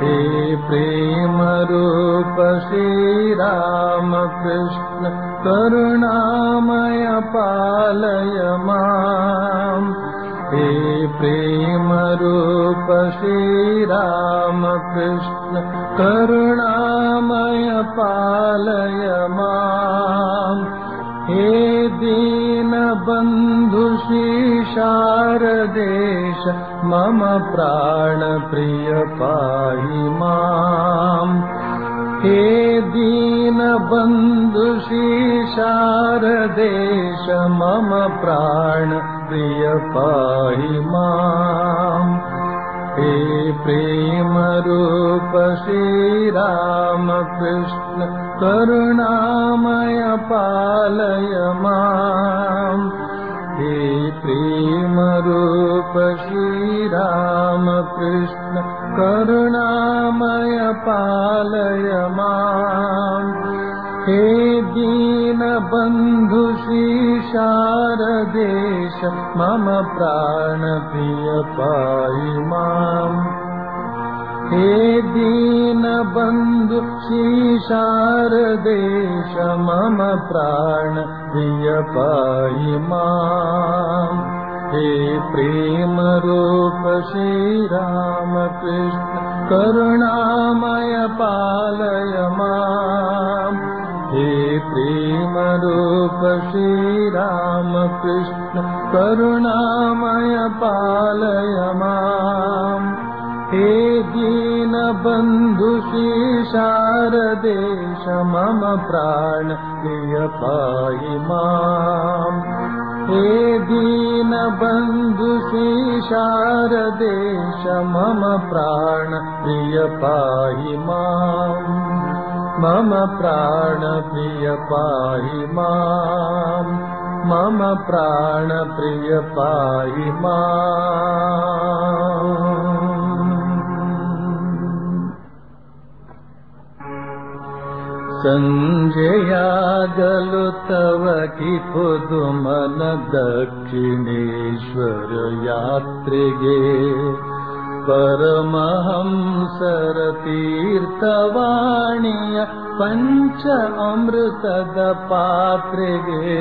हे प्रेमरूप श्रीरामकृष्ण करुणामय पालय माम् हे प्रेमरूप श्रीरामकृष्ण करुणामय पालय माम् हे दीनबन्धु शारदेश मम प्राणप्रिय पाहि माम् हे दीनबन्धु शारदेश मम प्राणप्रिय पाहि माम् हे प्रेमरूप श्रीरामकृष्ण करुणामय पालय माम् हे प्रेमरूप श्रीरामकृष्ण करुणामय पालय माम् हे दीनबन्धु शारदेश मम प्राणप्रिय पाहि माम् हे दीनबन्धु शारदेश मम प्राणप्रिय पाहि माम् हे प्रेमरूप श्रीरामकृष्ण करुणामय पालय माम् हे प्रेमरूप श्रीरामकृष्ण करुणामय पालय माम् हे दीनबन्धु शारदेश मम प्राण प्रिय पाहि माम् हे दीनबन्धु शारदेश मम प्राण प्रिय पाहि माम् मम प्राणप्रिय पाहि माम् मम प्राणप्रिय पाहि माम् सञ्जयागलु तव कि पुदुमन दक्षिणेश्वर यात्रिगे परमहंसर तीर्थवाणीय पञ्च अमृतद पात्रिगे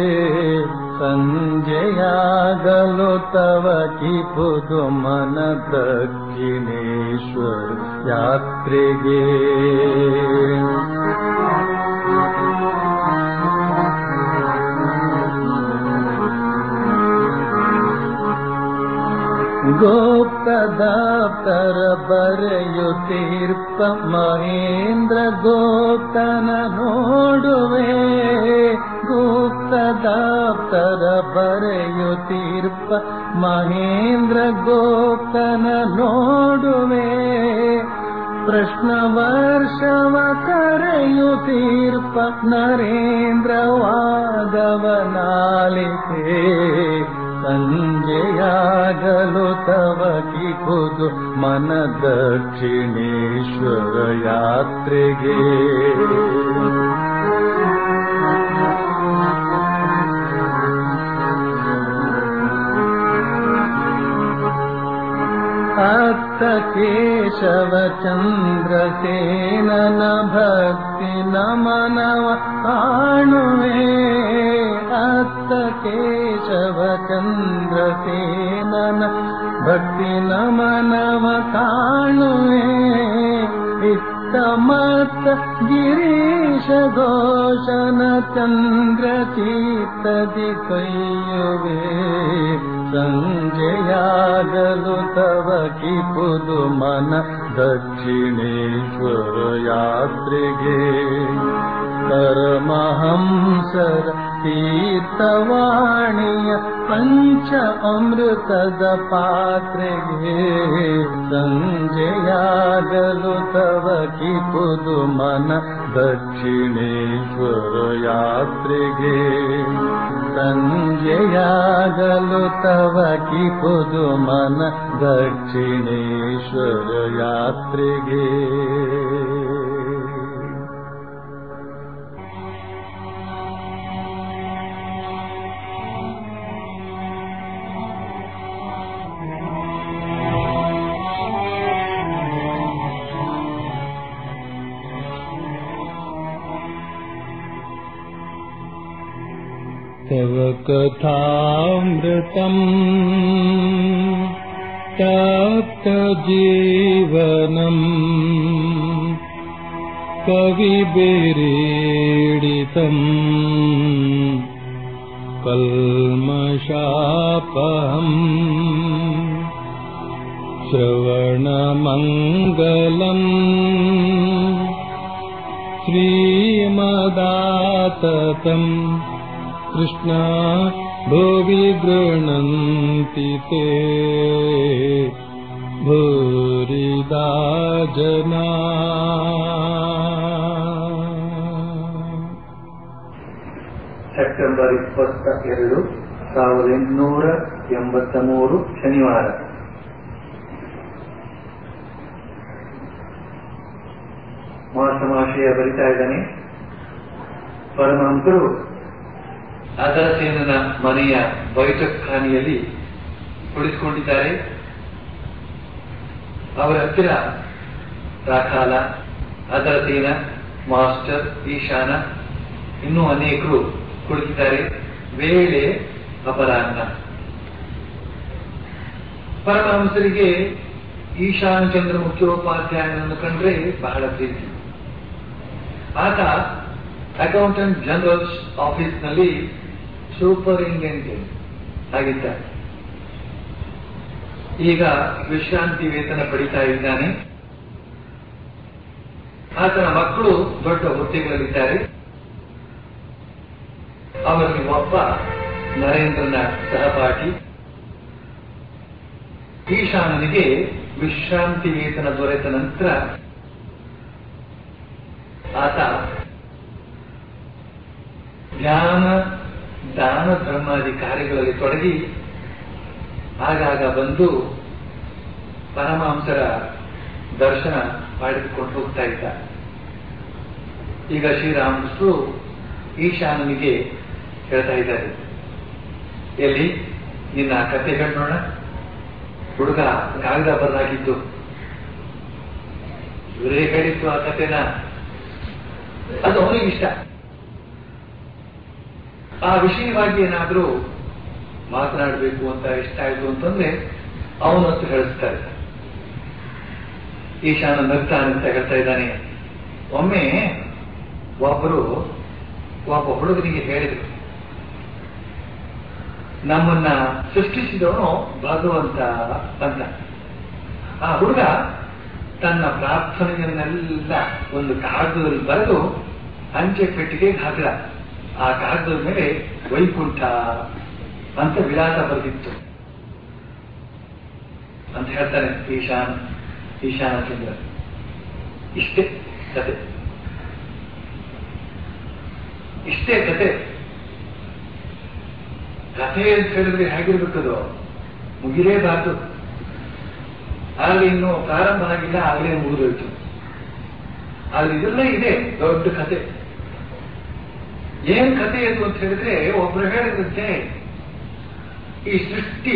सञ्जयागलो तव कि पुदुमन दक्षिणेश्वर यात्रिगे गोप्तदाप्तर बರೆಯುತ್ತೀರ್ಪ ಮಹೇಂದ್ರ ಗೋಪ್ತನ ನೋಡುವೆ ಗುಪ್ತದಾಪ್ತರ ಬರೆಯುತ್ತೀರ್ಪ ಮಹೇಂದ್ರ ಗೋಪ್ತನ ನೋಡುವೆ ಪ್ರಶ್ನ ವರ್ಷವ ಕರೆಯುತ್ತೀರ್ಪ ನರೇಂದ್ರ ವಾದವನಾಲಿಕೆ ಸಂಜೆಯಾಗಲು ತವ ಕಿಪುದು ಮನ ದಕ್ಷಿಣೇಶ್ವರ ಯಾತ್ರೆಗೆ ಅತ್ತ ಕೇಶವ ಚಂದ್ರಸೇನನ ಭಕ್ತಿ ನಮನವ ಕಾಣುವೆ ಅತ್ತ ಕೇಶವ ಚಂದ್ರಸೇನನ ಭಕ್ತಿ ನಮನವ ಕಾಣುವೆ ಇತ್ತ ಮತ್ತ ಗಿರೀಶ ಘೋಷನ ಚಂದ್ರ ಚೀತದಿ ಕೈಯುವೆ ಸಂಜೆಯಾಗಲು ತವ ಕಿಪುದು ಮನ ದಕ್ಷಿಣೇಶ್ವರ ಯಾತ್ರೆಗೆ ಪರಮಹಂಸರ ತೀರ್ಥವಾಣಿಯ ಪಂಚ ಅಮೃತದ ಪಾತ್ರೆಗೆ ಸಂಜೆಯಾಗಲು ತವ ಕಿಪುದು ಮನ ದಕ್ಷಿಣೇಶ್ವರ ಯಾತ್ರೆಗೆ ಸಂಜೆಯಾಗಲು ತವ ಕಿಪುದು ಮನ ದಕ್ಷಿಣೇಶ್ವರ ಯಾತ್ರೆಗೆ तव कथामृतम् तप्तजीवनम् कविभिरीडितम् कल्मषापहम् श्रवणमङ्गलम् श्रीमदाततम् कृष्णा भुवि गृह्णन्ति ते भूरिदा जना ಸೆಪ್ಟೆಂಬರ್ ಇಪ್ಪತ್ತ ಎರಡು ಸಾವಿರದ ಎಂಟುನೂರ ಎಂಬತ್ತ ಮೂರು ಶನಿವಾರ ಮಾಸಮಾಶಯ ಬರಿತಾ ಇದ್ದಾನೆ ಪರಮಹಂಸರು ಅದರಸೇನನ ಮನೆಯ ಬೈಠಕ್ಖಾನಿಯಲ್ಲಿ ಕುಳಿತುಕೊಂಡಿದ್ದಾರೆ ಅವರ ಹತ್ತಿರ ರಾಕಾಲ ಅದರಸೇನ ಮಾಸ್ಟರ್ ಈಶಾನ ಇನ್ನೂ ಅನೇಕರು ಕುಳಿತಿದ್ದಾರೆ ವೇಳೆ ಅಪರಾಹ್ನ ಪರಮಹಂಸರಿಗೆ ಈಶಾನ ಚಂದ್ರ ಮುಖ್ಯೋಪಾಧ್ಯಾಯನನ್ನು ಕಂಡ್ರೆ ಬಹಳ ಪ್ರೀತಿ ಆತ ಅಕೌಂಟೆಂಟ್ ಜನರಲ್ ಆಫೀಸ್ನಲ್ಲಿ ಸೂಪರಿಂಟೆಂಡೆಂಟ್ ಆಗಿದ್ದಾರೆ ಈಗ ವಿಶ್ರಾಂತಿ ವೇತನ ಪಡಿತಾ ಇದ್ದಾನೆ ಆತನ ಮಕ್ಕಳು ದೊಡ್ಡ ಹುದ್ದೆಗಳಲ್ಲಿದ್ದಾರೆ ಅವರಲ್ಲಿ ಒಬ್ಬ ನರೇಂದ್ರನ ಸಹಪಾಠಿ ಈಶಾನನಿಗೆ ವಿಶ್ರಾಂತಿ ವೇತನ ದೊರೆತ ನಂತರ ಆತ ಧ್ಯಾನ ದಾನ ಧರ್ಮಾದಿ ಕಾರ್ಯಗಳಲ್ಲಿ ತೊಡಗಿ ಆಗಾಗ ಬಂದು ಪರಮಹಂಸರ ದರ್ಶನ ಮಾಡಿಕೊಂಡು ಹೋಗ್ತಾ ಇದ್ದ ಈಗ ಶ್ರೀರಾಮಕೃಷ್ಣರು ಈಶಾನನಿಗೆ ಹೇಳ್ತಾ ಇದ್ದಾರೆ ಎಲ್ಲಿ ನಿನ್ನ ಕತೆ ನೋಡ ಹುಡುಗ ಕಾಗದ ಬರಲಾಗಿದ್ದು ಇವರೇ ಹೇಳಿತ್ತು ಆ ಕಥೆನ ಅದು ಅವನಿಗೆ ಇಷ್ಟ ಆ ವಿಷಯವಾಗಿ ಏನಾದರೂ ಮಾತನಾಡಬೇಕು ಅಂತ ಇಷ್ಟ ಆಯ್ತು ಅಂತಂದ್ರೆ ಅವನ ಹತ್ರ ಹೇಳಿಸ್ತಾರೆ ಈಶಾನ ನಗ್ತಾನೆ ಅಂತ ಹೇಳ್ತಾ ಇದ್ದಾನೆ ಒಮ್ಮೆ ಒಬ್ಬರು ಒಬ್ಬ ಹುಡುಗನಿಗೆ ಹೇಳಿದರು ನಮ್ಮನ್ನ ಸೃಷ್ಟಿಸಿದವನು ಭಗವಂತ ಅಂತ ಆ ಹುಡುಗ ತನ್ನ ಪ್ರಾರ್ಥನೆಯನ್ನೆಲ್ಲ ಒಂದು ಕಾಗದದಲ್ಲಿ ಬರೆದು ಅಂಚೆ ಪೆಟ್ಟಿಗೆ ಹಾಕಿದ ಆ ಕಾಗದದ ಮೇಲೆ ವೈಕುಂಠ ಅಂತ ವಿಳಾಸ ಬರೆದಿತ್ತು ಅಂತ ಹೇಳ್ತಾನೆ ಈಶಾನ್ ಈಶಾನ ಚಂದ್ರ ಇಷ್ಟೇ ಕತೆ ಇಷ್ಟೇ ಕತೆ ಕಥೆ ಅಂತ ಹೇಳಿದ್ರೆ ಹೇಗಿರ್ಬೇಕದು ಮುಗಿಲೇಬಾರ್ದು ಆಗಲೇ ಇನ್ನು ಪ್ರಾರಂಭ ಆಗಿಲ್ಲ ಆಗಲೇ ಮುಗಿದೋಯ್ತು ಆದ್ರೆ ಇದೆಲ್ಲ ಇದೆ ದೊಡ್ಡ ಕತೆ ಏನ್ ಕತೆ ಅದು ಅಂತ ಹೇಳಿದ್ರೆ ಒಬ್ರು ಹೇಳಿದಂತೆ ಈ ಸೃಷ್ಟಿ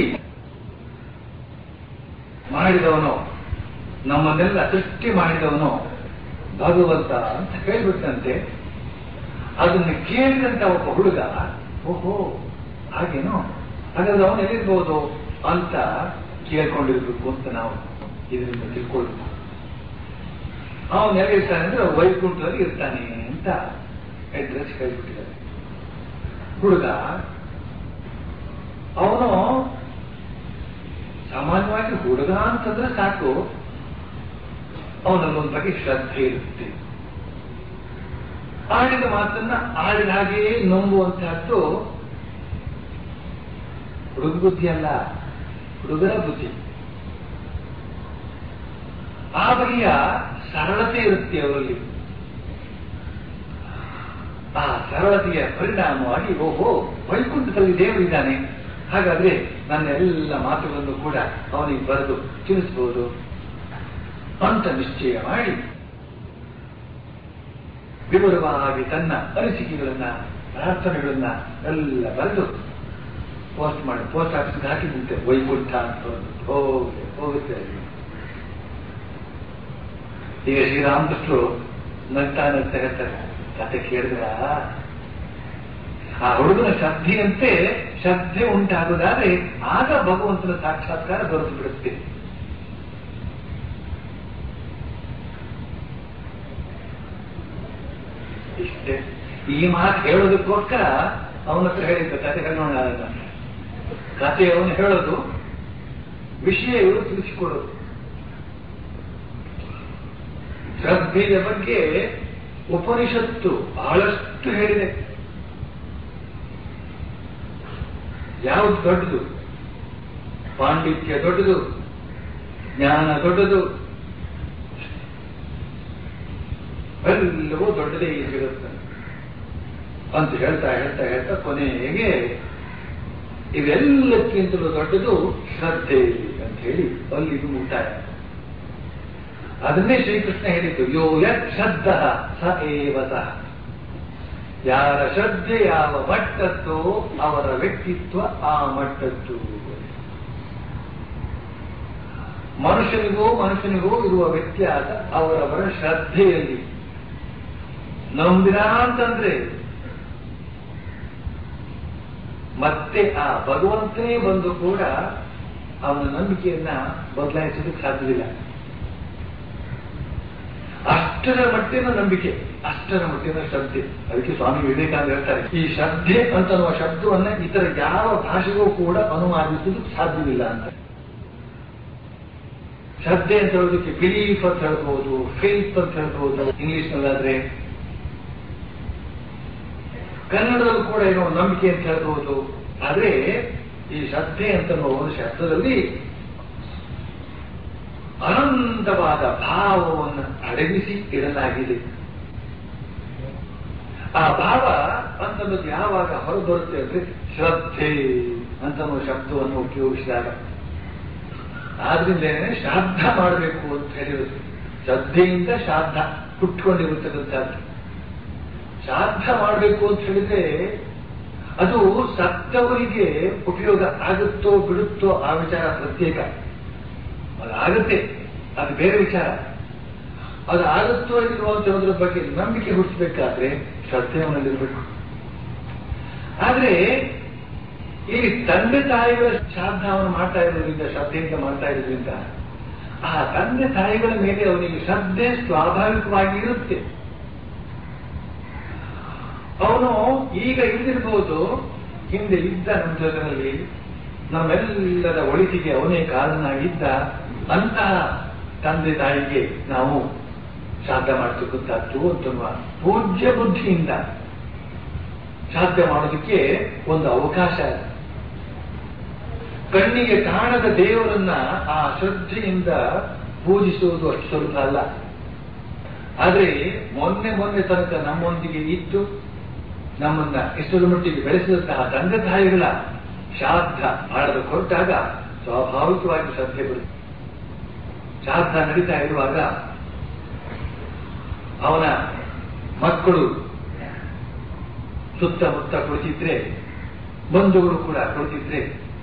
ಮಾಡಿದವನು ನಮ್ಮನ್ನೆಲ್ಲ ಸೃಷ್ಟಿ ಮಾಡಿದವನು ಭಗವಂತ ಅಂತ ಹೇಳ್ಬಿಟ್ಟಂತೆ ಅದನ್ನು ಕೇಳಿದಂತ ಒಬ್ಬ ಹುಡುಗ ಓಹೋ ಹಾಗೇನೋ ಹಾಗಾದ್ರೆ ಅವನು ಎಲ್ಲಿರ್ಬೋದು ಅಂತ ಕೇಳ್ಕೊಂಡಿರ್ಬೇಕು ಅಂತ ನಾವು ಇದರಿಂದ ತಿಳ್ಕೊಳ್ಬೇಕು ಅವನು ಎಲ್ಲಿರ್ತಾನೆ ಅಂದ್ರೆ ವೈಕುಂಠದಲ್ಲಿ ಇರ್ತಾನೆ ಅಂತ ಅಡ್ರೆಸ್ ಹೇಳ್ಬಿಟ್ಟಿದ್ದಾರೆ ಹುಡುಗ ಅವನು ಸಾಮಾನ್ಯವಾಗಿ ಹುಡುಗ ಅಂತಂದ್ರೆ ಸಾಕು ಅವನಲ್ಲೊಂದು ಬಗ್ಗೆ ಶ್ರದ್ಧೆ ಇರುತ್ತೆ ಆಡಿದ ಮಾತನ್ನ ಆಡಿದ ಹಾಗೆಯೇ ನಂಬುವಂತಹದ್ದು ಹುಡುಗ ಬುದ್ಧಿ ಅಲ್ಲ ಹುಡುಗರ ಬುದ್ಧಿ ಆ ಬಗೆಯ ಸರಳತೆ ಇರುತ್ತೆ ಅವರಲ್ಲಿ ಆ ಸರಳತೆಯ ಪರಿಣಾಮವಾಗಿ ಓಹೋ ವೈಕುಂಠದಲ್ಲಿ ದೇವರಿದ್ದಾನೆ ಹಾಗಾದ್ರೆ ನನ್ನ ಎಲ್ಲ ಮಾತುಗಳನ್ನು ಕೂಡ ಅವನಿಗೆ ಬರೆದು ತಿಳಿಸಬಹುದು ಅಂತ ನಿಶ್ಚಯ ಮಾಡಿ ವಿವರವಾಗಿ ತನ್ನ ಅನಿಸಿಕೆಗಳನ್ನ ಪ್ರಾರ್ಥನೆಗಳನ್ನ ಎಲ್ಲ ಬರೆದು ಪೋಸ್ಟ್ ಮಾಡಿ ಪೋಸ್ಟ್ ಆಫೀಸ್ಗೆ ಹಾಕಿದಂತೆ ವೈಕುಂಠ ಅಂತ ಬಂದು ಹೋಗಿ ಹೋಗುತ್ತೆ ಅಲ್ಲಿ. ಈಗ ಶ್ರೀರಾಮಕೃಷ್ಣರು ನಗ್ತಾ ನಗ್ತಾ ಹೇಳ್ತಾರೆ ಕತೆ ಕೇಳಿದ್ರ ಆ ಹುಡುಗನ ಶ್ರದ್ಧೆಯಂತೆ ಶ್ರದ್ಧೆ ಉಂಟಾಗುವುದಾದ್ರೆ ಆಗ ಭಗವಂತನ ಸಾಕ್ಷಾತ್ಕಾರ ದೊರೆತು ಬಿಡುತ್ತೆ ಇಷ್ಟೇ ಈ ಮಾತು ಹೇಳೋದಕ್ಕೋಸ್ಕರ ಅವನ ಹತ್ರ ಹೇಳಿದ್ದ ಕತೆ ಹೇಳೋಣ ಅದನ್ನ. ಕತೆ ಅವನು ಹೇಳೋದು ವಿಷಯ ಇವರು ತಿಳಿಸಿಕೊಡೋದು ಶ್ರದ್ಧೆಯ ಬಗ್ಗೆ ಉಪನಿಷತ್ತು ಬಹಳಷ್ಟು ಹೇಳಿದೆ ಯಾವುದು ದೊಡ್ಡದು ಪಾಂಡಿತ್ಯ ದೊಡ್ಡದು ಜ್ಞಾನ ದೊಡ್ಡದು ಎಲ್ಲವೂ ದೊಡ್ಡದೇ ಸಿಗುತ್ತೆ ಅಂತ ಹೇಳ್ತಾ ಹೇಳ್ತಾ ಹೇಳ್ತಾ ಕೊನೆಗೆ ಇವೆಲ್ಲಕ್ಕಿಂತಲೂ ದೊಡ್ಡದು ಶ್ರದ್ಧೆ ಅಂತ ಹೇಳಿ ಅಲ್ಲಿಗೂ ಮುಕ್ತಾಯ ಅದನ್ನೇ ಶ್ರೀಕೃಷ್ಣ ಹೇಳಿದ್ದು ಯೋ ಯತ್ ಶ್ರದ್ಧ ಸ ಏವ ಸಹ ಯಾರ ಶ್ರದ್ಧೆ ಯಾವ ಮಟ್ಟದ್ದೋ ಅವರ ವ್ಯಕ್ತಿತ್ವ ಆ ಮಟ್ಟದ್ದು ಮನುಷ್ಯನಿಗೂ ಮನುಷ್ಯನಿಗೂ ಇರುವ ವ್ಯತ್ಯಾಸ ಅವರವರ ಶ್ರದ್ಧೆಯಲ್ಲಿ ನಂಬಿದ ಅಂತಂದ್ರೆ ಮತ್ತೆ ಆ ಭಗವಂತನೇ ಬಂದು ಕೂಡ ಅವನ ನಂಬಿಕೆಯನ್ನ ಬದಲಾಯಿಸೋದಕ್ಕೆ ಸಾಧ್ಯವಿಲ್ಲ ಅಷ್ಟರ ಮಟ್ಟಿನ ನಂಬಿಕೆ ಅಷ್ಟರ ಮಟ್ಟಿನ ಶ್ರದ್ಧೆ ಅದಕ್ಕೆ ಸ್ವಾಮಿ ವಿವೇಕಾನಂದ ಹೇಳ್ತಾರೆ ಈ ಶ್ರದ್ಧೆ ಅಂತನ್ನುವ ಶಬ್ದವನ್ನ ಇತರ ಯಾವ ಭಾಷೆಗೂ ಕೂಡ ಅನುವಾದಿಸುವುದು ಸಾಧ್ಯವಿಲ್ಲ ಅಂತ ಶ್ರದ್ಧೆ ಅಂತ ಹೇಳೋದಕ್ಕೆ ಬಿಲೀಫ್ ಅಂತ ಹೇಳ್ಬೋದು ಫೇತ್ ಅಂತ ಹೇಳ್ಬೋದು ಇಂಗ್ಲಿಷ್ ನಲ್ಲಾದ್ರೆ ಕನ್ನಡದಲ್ಲೂ ಕೂಡ ಏನೋ ನಂಬಿಕೆ ಅಂತ ಹೇಳ್ಬೋದು ಆದ್ರೆ ಈ ಶ್ರದ್ಧೆ ಅಂತ ಒಂದು ಶಬ್ದದಲ್ಲಿ ಅನಂತವಾದ ಭಾವವನ್ನು ಅಡಗಿಸಿ ಇಡಲಾಗಿದೆ ಆ ಭಾವ ಅಂತನ್ನೋದು ಯಾವಾಗ ಹೊರಬರುತ್ತೆ ಅಂದ್ರೆ ಶ್ರದ್ಧೆ ಅಂತ ಶಬ್ದವನ್ನು ಉಪಯೋಗಿಸಿದಾಗ ಆದ್ರಿಂದೇನೆ ಶ್ರಾದ್ದ ಮಾಡಬೇಕು ಅಂತ ಹೇಳಿರುತ್ತೆ ಶ್ರದ್ಧೆಯಿಂದ ಶ್ರಾದ್ದ ಹುಟ್ಕೊಂಡಿರುತ್ತಕ್ಕಂಥದ್ದು ಶ್ರಾದ್ದ ಮಾಡಬೇಕು ಅಂತ ಹೇಳಿದ್ರೆ ಅದು ಸತ್ತವರಿಗೆ ಉಪಯೋಗ ಆಗುತ್ತೋ ಬಿಡುತ್ತೋ ಆ ವಿಚಾರ ಪ್ರತ್ಯೇಕ ಅದು ಆಗುತ್ತೆ ಅದು ಬೇರೆ ವಿಚಾರ ಅದು ಆಗುತ್ತೋ ಇಲ್ವೋ ಅಂತ ಹೇಳೋದ್ರ ಬಗ್ಗೆ ನಂಬಿಕೆ ಹುಟ್ಟಿಸ್ಬೇಕಾದ್ರೆ ಶ್ರದ್ಧೆ ಅವನಲ್ಲಿರ್ಬೇಕು ಆದ್ರೆ ಇಲ್ಲಿ ತಂದೆ ತಾಯಿಗಳ ಶ್ರಾದ್ದವನ್ನು ಮಾಡ್ತಾ ಇರೋದ್ರಿಂದ ಶ್ರದ್ಧೆಯಿಂದ ಮಾಡ್ತಾ ಇರೋದ್ರಿಂದ ಆ ತಂದೆ ತಾಯಿಗಳ ಮೇಲೆ ಅವನಿಗೆ ಶ್ರದ್ಧೆ ಸ್ವಾಭಾವಿಕವಾಗಿ ಇರುತ್ತೆ ಅವನು ಈಗ ಇಲ್ದಿರ್ಬೋದು ಹಿಂದೆ ಇದ್ದ ನಮ್ಮ ಜೊತೆಯಲ್ಲಿ ನಮ್ಮೆಲ್ಲರ ಒಳಿತಿಗೆ ಅವನೇ ಕಾರಣನಾಗಿದ್ದ ಅಂತಹ ತಂದೆ ತಾಯಿಗೆ ನಾವು ಶ್ರಾದ್ದ ಮಾಡ್ತಕ್ಕಂಥದ್ದು ಅಂತನ್ನುವ ಪೂಜ್ಯ ಬುದ್ಧಿಯಿಂದ ಶ್ರಾದ್ದ ಮಾಡೋದಕ್ಕೆ ಒಂದು ಅವಕಾಶ ಇದೆ ಕಣ್ಣಿಗೆ ಕಾಣದ ದೇವರನ್ನ ಆ ಶ್ರದ್ಧೆಯಿಂದ ಪೂಜಿಸುವುದು ಅಷ್ಟು ಸುಲಭ ಅಲ್ಲ ಆದ್ರೆ ಮೊನ್ನೆ ಮೊನ್ನೆ ತನಕ ನಮ್ಮೊಂದಿಗೆ ಇದ್ದು ನಮ್ಮನ್ನ ಇಷ್ಟರ ಮಟ್ಟಿಗೆ ಬೆಳೆಸಿದಂತಹ ತಂದೆ ತಾಯಿಗಳ ಶ್ರಾದ್ದ ಮಾಡಲು ಹೊರಟಾಗ ಸ್ವಾಭಾವಿಕವಾಗಿ ಶ್ರದ್ಧೆ ಬರುತ್ತೆ ಶ್ರಾದ್ದ ನಡೀತಾ ಇರುವಾಗ ಅವನ ಮಕ್ಕಳು ಸುತ್ತಮುತ್ತ ಕುಳಿತಿದ್ರೆ ಬಂಧುಗಳು ಕೂಡ ಕುಳಿತಿದ್ರೆ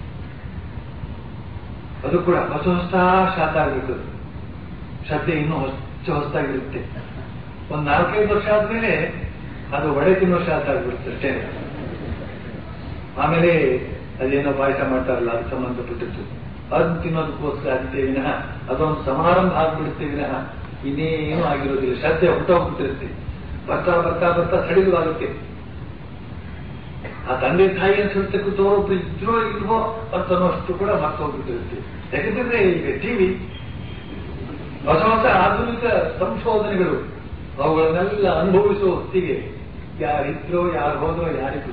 ಅದು ಕೂಡ ಹೊಸ ಹೊಸ ಶ್ರಾದ್ದ ಆಗಬೇಕು ಶ್ರದ್ಧೆ ಇನ್ನೂ ಹೊಸ ಹೊಸದಾಗಿರುತ್ತೆ ಒಂದು ನಾಲ್ಕೈದು ವರ್ಷ ಆದ್ಮೇಲೆ ಅದು ಒಡೆ ತಿನ್ನೋ ಶ್ರಾದ್ದ ಆಗ್ಬಿಡುತ್ತೆ ಅಷ್ಟೇ ಆಮೇಲೆ ಅದೇನೋ ಪಾಯಸ ಮಾಡ್ತಾರಲ್ಲ ಅದಕ್ಕೆ ಸಂಬಂಧಪಟ್ಟಿದ್ದು ಅದನ್ನ ತಿನ್ನೋದಕ್ಕೋಸ್ಕರ ಆಗುತ್ತೆ ವಿನಃ ಅದೊಂದು ಸಮಾರಂಭ ಆಗ್ಬಿಡುತ್ತೆ ವಿನಃ ಇನ್ನೇನು ಆಗಿರೋದಿಲ್ಲ ಶ್ರದ್ಧೆ ಹುಟ್ಟೋಗ್ಬಿಟ್ಟಿರುತ್ತೆ ಬರ್ತಾ ಬರ್ತಾ ಬರ್ತಾ ಸಡಿಲು ಆಗುತ್ತೆ ಆ ತಂದೆ ತಾಯಿ ಅನ್ಸಿರ್ತಕ್ಕಂಥವ್ರು ಒಬ್ರು ಇದ್ರೋ ಇಲ್ವೋ ಅಂತ ಅನ್ನೋಷ್ಟು ಕೂಡ ಮರ್ತೋಗ್ಬಿಟ್ಟಿರುತ್ತೆ ಯಾಕಂತಂದ್ರೆ ಈಗ ಟಿವಿ ಹೊಸ ಹೊಸ ಆಧುನಿಕ ಸಂಶೋಧನೆಗಳು ಅವುಗಳನ್ನೆಲ್ಲ ಅನುಭವಿಸುವ ಹೊತ್ತಿಗೆ ಯಾರಿದ್ರೋ ಯಾರು ಹೋದ್ರೋ ಯಾರಿಗೂ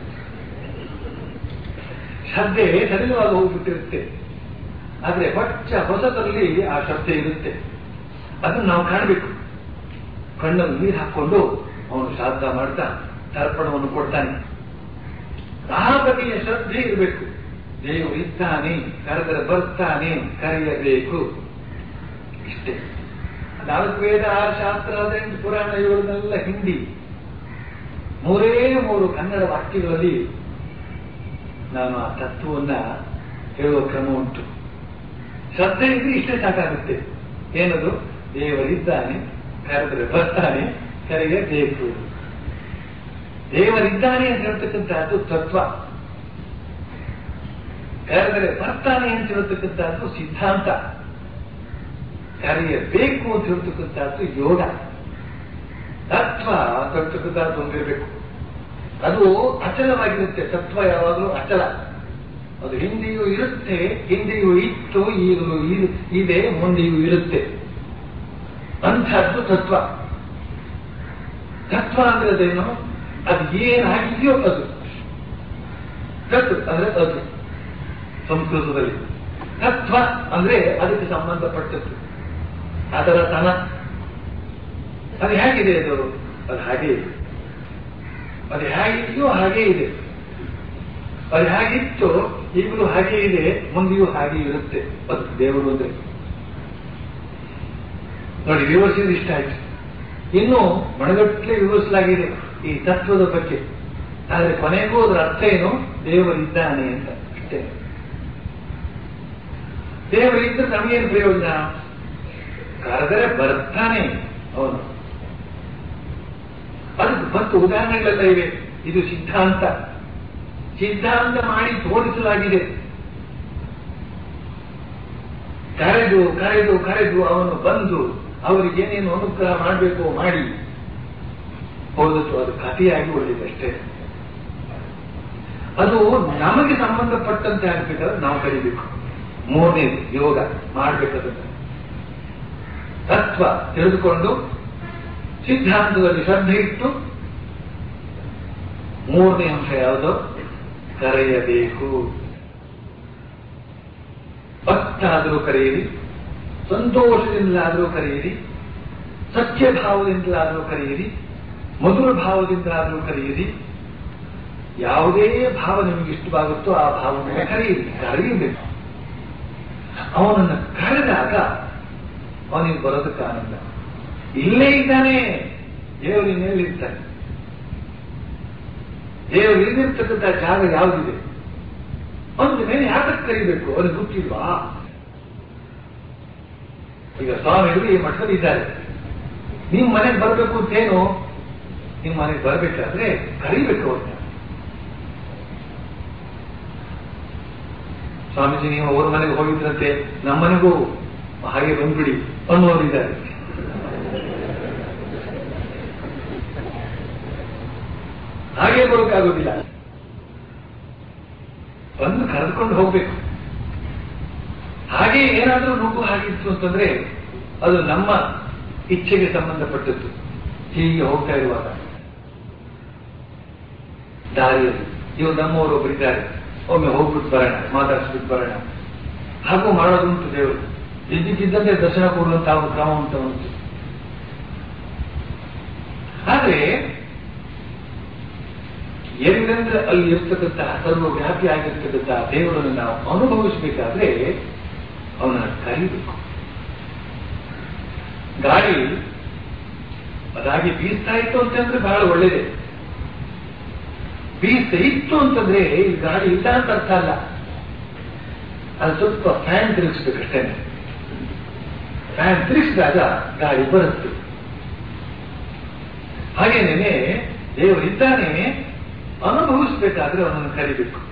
ಶ್ರದ್ಧೆ ಸಡಿಲವಾಗಿ ಹೋಗ್ಬಿಟ್ಟಿರುತ್ತೆ ಆದ್ರೆ ಹೊಚ್ಚ ಹೊಸದಲ್ಲಿ ಆ ಶ್ರದ್ಧೆ ಇರುತ್ತೆ ಅದನ್ನು ನಾವು ಕಾಣಬೇಕು ಕಣ್ಣಲ್ಲಿ ನೀರು ಹಾಕೊಂಡು ಅವನು ಶ್ರಾದ್ದ ಮಾಡ್ತಾ ತರ್ಪಣವನ್ನು ಕೊಡ್ತಾನೆ ಆ ಬಗೆಯ ಶ್ರದ್ಧೆ ಇರಬೇಕು ದೇವರು ಇದ್ದಾನೆ ಕರೆದರೆ ಬರ್ತಾನೆ ಕರೆಯಬೇಕು ಇಷ್ಟೇ ನಾಲ್ಕು ವೇದ ಆರು ಶಾಸ್ತ್ರ ಹದಿನೆಂಟು ಪುರಾಣ ಇವುಗಳನ್ನೆಲ್ಲ ಹಿಂದಿ ಮೂರೇ ಮೂರು ಕನ್ನಡ ವಾಕ್ಯಗಳಲ್ಲಿ ನಾನು ಆ ತತ್ವವನ್ನ ಹೇಳುವ ಕ್ರಮ ಉಂಟು ಶ್ರದ್ಧೆ ಇದ್ರೆ ಇಷ್ಟೇ ಸಾಕಾಗುತ್ತೆ ಏನದು ದೇವರಿದ್ದಾನೆ ಕರೆದರೆ ಬರ್ತಾನೆ ಕರೆಯಬೇಕು ದೇವರಿದ್ದಾನೆ ಅಂತ ಹೇಳ್ತಕ್ಕಂಥದ್ದು ತತ್ವ ಕರೆದರೆ ಬರ್ತಾನೆ ಅಂತ ಹೇಳ್ತಕ್ಕಂಥದ್ದು ಸಿದ್ಧಾಂತ ಕರೆಯಬೇಕು ಅಂತ ಹೇಳ್ತಕ್ಕಂಥದ್ದು ಯೋಗ ತತ್ವ ಅಂತಕ್ಕಂಥದ್ದು ಹೊಂದಿರಬೇಕು ಅದು ಅಚಲವಾಗಿರುತ್ತೆ ತತ್ವ ಯಾವಾಗಲೂ ಅಚಲ ಅದು ಹಿಂದೆಯೂ ಇರುತ್ತೆ ಹಿಂದೆಯೂ ಇತ್ತು ಈಗಲೂ ಇರು- ಇದೆ ಮುಂದೆಯೂ ಇರುತ್ತೆ ಅಂಥದ್ದು ತತ್ವ ತತ್ವ ಅಂದ್ರೆ ಅದೇನು ಅದು ಏನಾಗಿದೆಯೋ ಅದು ತತ್ವ ಅಂದ್ರೆ ಅದು ಸಂಸ್ಕೃತದಲ್ಲಿ ತತ್ವ ಅಂದ್ರೆ ಅದಕ್ಕೆ ಸಂಬಂಧಪಟ್ಟದ್ದು ಅದರ ತನ ಅದು ಹೇಗಿದೆ ಅದು ಅದು ಹಾಗೆ ಇದೆ ಅದು ಹೇಗಿದೆಯೋ ಹಾಗೇ ಇದೆ ಅದು ಹೇಗಿತ್ತು ಈಗಲೂ ಹಾಗೆ ಇದೆ ಮುಂದೆಯೂ ಹಾಗೆ ಇರುತ್ತೆ ಅದು ದೇವರು ಅಂದ್ರೆ ನೋಡಿ ವಿವರಿಸಿದ ಇಷ್ಟ ಆಯ್ತು ಇನ್ನು ಮಣಗಟ್ಟಲೆ ವಿವರಿಸಲಾಗಿದೆ ಈ ತತ್ವದ ಬಗ್ಗೆ ಆದ್ರೆ ಕೊನೆಗೂ ಅದರ ಅರ್ಥ ಏನು ದೇವರಿದ್ದಾನೆ ಅಂತ ಅಷ್ಟೇ ದೇವರಿದ್ದರೆ ನಮಗೇನು ಪ್ರಯೋಜನ ಕರೆದರೆ ಬರ್ತಾನೆ ಅವನು ಅದಕ್ಕೆ ಮತ್ತು ಉದಾಹರಣೆಗಳೆಲ್ಲ ಇವೆ ಇದು ಸಿದ್ಧಾಂತ ಸಿದ್ಧಾಂತ ಮಾಡಿ ತೋರಿಸಲಾಗಿದೆ ಕರೆದು ಕರೆದು ಕರೆದು ಅವನು ಬಂದು ಅವರಿಗೆ ಏನೇನು ಅನುಗ್ರಹ ಮಾಡಬೇಕು ಮಾಡಿ ಹೋದದ್ದು ಅದು ಕಥೆಯಾಗಿ ಉಳಿದಿದೆ ಅದು ನಮಗೆ ಸಂಬಂಧಪಟ್ಟಂತೆ ಆಗ್ಬೇಕಾದ್ರೆ ನಾವು ಕಲಿಬೇಕು ಮೂರನೇದು ಯೋಗ ಮಾಡಬೇಕಾದ್ರೆ ತತ್ವ ತಿಳಿದುಕೊಂಡು ಸಿದ್ಧಾಂತದಲ್ಲಿ ಶ್ರದ್ಧೆ ಇಟ್ಟು ಮೂರನೇ ಅಂಶ ಯಾವುದು ಕರೆಯಬೇಕು ಭಕ್ತಾದರೂ ಕರೆಯಿರಿ ಸಂತೋಷದಿಂದಲಾದರೂ ಕರೆಯಿರಿ ಸತ್ಯ ಭಾವದಿಂದಲಾದರೂ ಕರೆಯಿರಿ ಮಧುರ ಭಾವದಿಂದಲಾದರೂ ಕರೆಯಿರಿ ಯಾವುದೇ ಭಾವ ನಿಮಗೆ ಇಷ್ಟವಾಗುತ್ತೋ ಆ ಭಾವವನ್ನು ಕರೆಯಿರಿ ಕರೆಯಬೇಕು ಅವನನ್ನು ಕರೆದಾಗ ಅವನಿಗೆ ಬರೋದಕ್ಕೆ ಆನಂದ ಇಲ್ಲೇ ಇದ್ದಾನೆ ದೇವರು ಮೇಲಿರ್ತಾನೆ ದೇವರು ಇಲ್ಲಿರ್ತಕ್ಕಂಥ ಜಾಗ ಯಾವುದಿದೆ ಒಂದು ಮೇಲೆ ಯಾತಕ್ಕೆ ಕರಿಬೇಕು ಅವನಿಗೆ ಗೊತ್ತಿಲ್ವಾ ಈಗ ಸ್ವಾಮಿಗಳು ಈ ಮಠದಲ್ಲಿ ಇದ್ದಾರೆ ನಿಮ್ ಮನೆಗೆ ಬರಬೇಕು ಅಂತೇನು ನಿಮ್ ಮನೆಗೆ ಬರಬೇಕಾದ್ರೆ ಕರಿಬೇಕು ಅವ್ರನ್ನ ಸ್ವಾಮೀಜಿ ನೀವು ಅವ್ರ ಮನೆಗೆ ಹೋಗಿದ್ರಂತೆ ನಮ್ಮ ಮನೆಗೂ ಹಾಗೆ ಬಂದ್ಬಿಡಿ ಅನ್ನೋರಿದ್ದಾರೆ ಹಾಗೆ ಬರೋಕ್ಕಾಗೋದಿಲ್ಲ ಬಂದು ಕರೆದುಕೊಂಡು ಹೋಗ್ಬೇಕು ಹಾಗೆ ಏನಾದರೂ ನುಗ್ಗು ಹಾಗಿತ್ತು ಅಂತಂದ್ರೆ ಅದು ನಮ್ಮ ಇಚ್ಛೆಗೆ ಸಂಬಂಧಪಟ್ಟದ್ದು ಹೀಗೆ ಹೋಗ್ತಾ ಇರುವಾಗ ದಾರಿಯಲ್ಲಿ ಇವರು ನಮ್ಮವರು ಒಬ್ಬರಿದ್ದಾರೆ ಒಮ್ಮೆ ಹೋಗ್ಬಿಟ್ಟು ಬರೋಣ ಮಾತಾಡಿಸ್ಬಿಟ್ಟು ಬರೋಣ ಹಾಗೂ ಮಾಡೋದುಂಟು ದೇವರು ಇದ್ದಕ್ಕಿದ್ದಂತೆ ದರ್ಶನ ಕೊಡುವಂತ ಒಂದು ಕ್ರಮ ಉಂಟು ಉಂಟು ಆದ್ರೆ ಎಲ್ಲಿಂದ್ರೆ ಅಲ್ಲಿ ಇರ್ತಕ್ಕಂತಹ ಸರ್ವ ವ್ಯಾಪಿ ಆಗಿರ್ತಕ್ಕಂತಹ ದೇವರನ್ನು ನಾವು ಅನುಭವಿಸಬೇಕಾದ್ರೆ ಅವನ ಕರಿಬೇಕು ಗಾಳಿ ಅದಾಗಿ ಬೀಸ್ತಾ ಇತ್ತು ಅಂತಂದ್ರೆ ಬಹಳ ಒಳ್ಳೇದೇ ಬೀಸ್ತಾ ಇತ್ತು ಅಂತಂದ್ರೆ ಈ ಗಾಳಿ ಇಲ್ಲ ಅಂತ ಅರ್ಥ ಅಲ್ಲ ಅದು ಸ್ವಲ್ಪ ಫ್ಯಾನ್ ತಿರುಗಿಸ್ಬೇಕಷ್ಟೇ ಫ್ಯಾನ್ ತಿರುಗಿಸಿದಾಗ ಗಾಳಿ ಬರುತ್ತೆ ಹಾಗೇನೇನೆ ದೇವರಿದ್ದಾನೆ ಅನುಭವಿಸ್ಬೇಕಾದ್ರೆ ಅವನನ್ನು ಕರಿಬೇಕು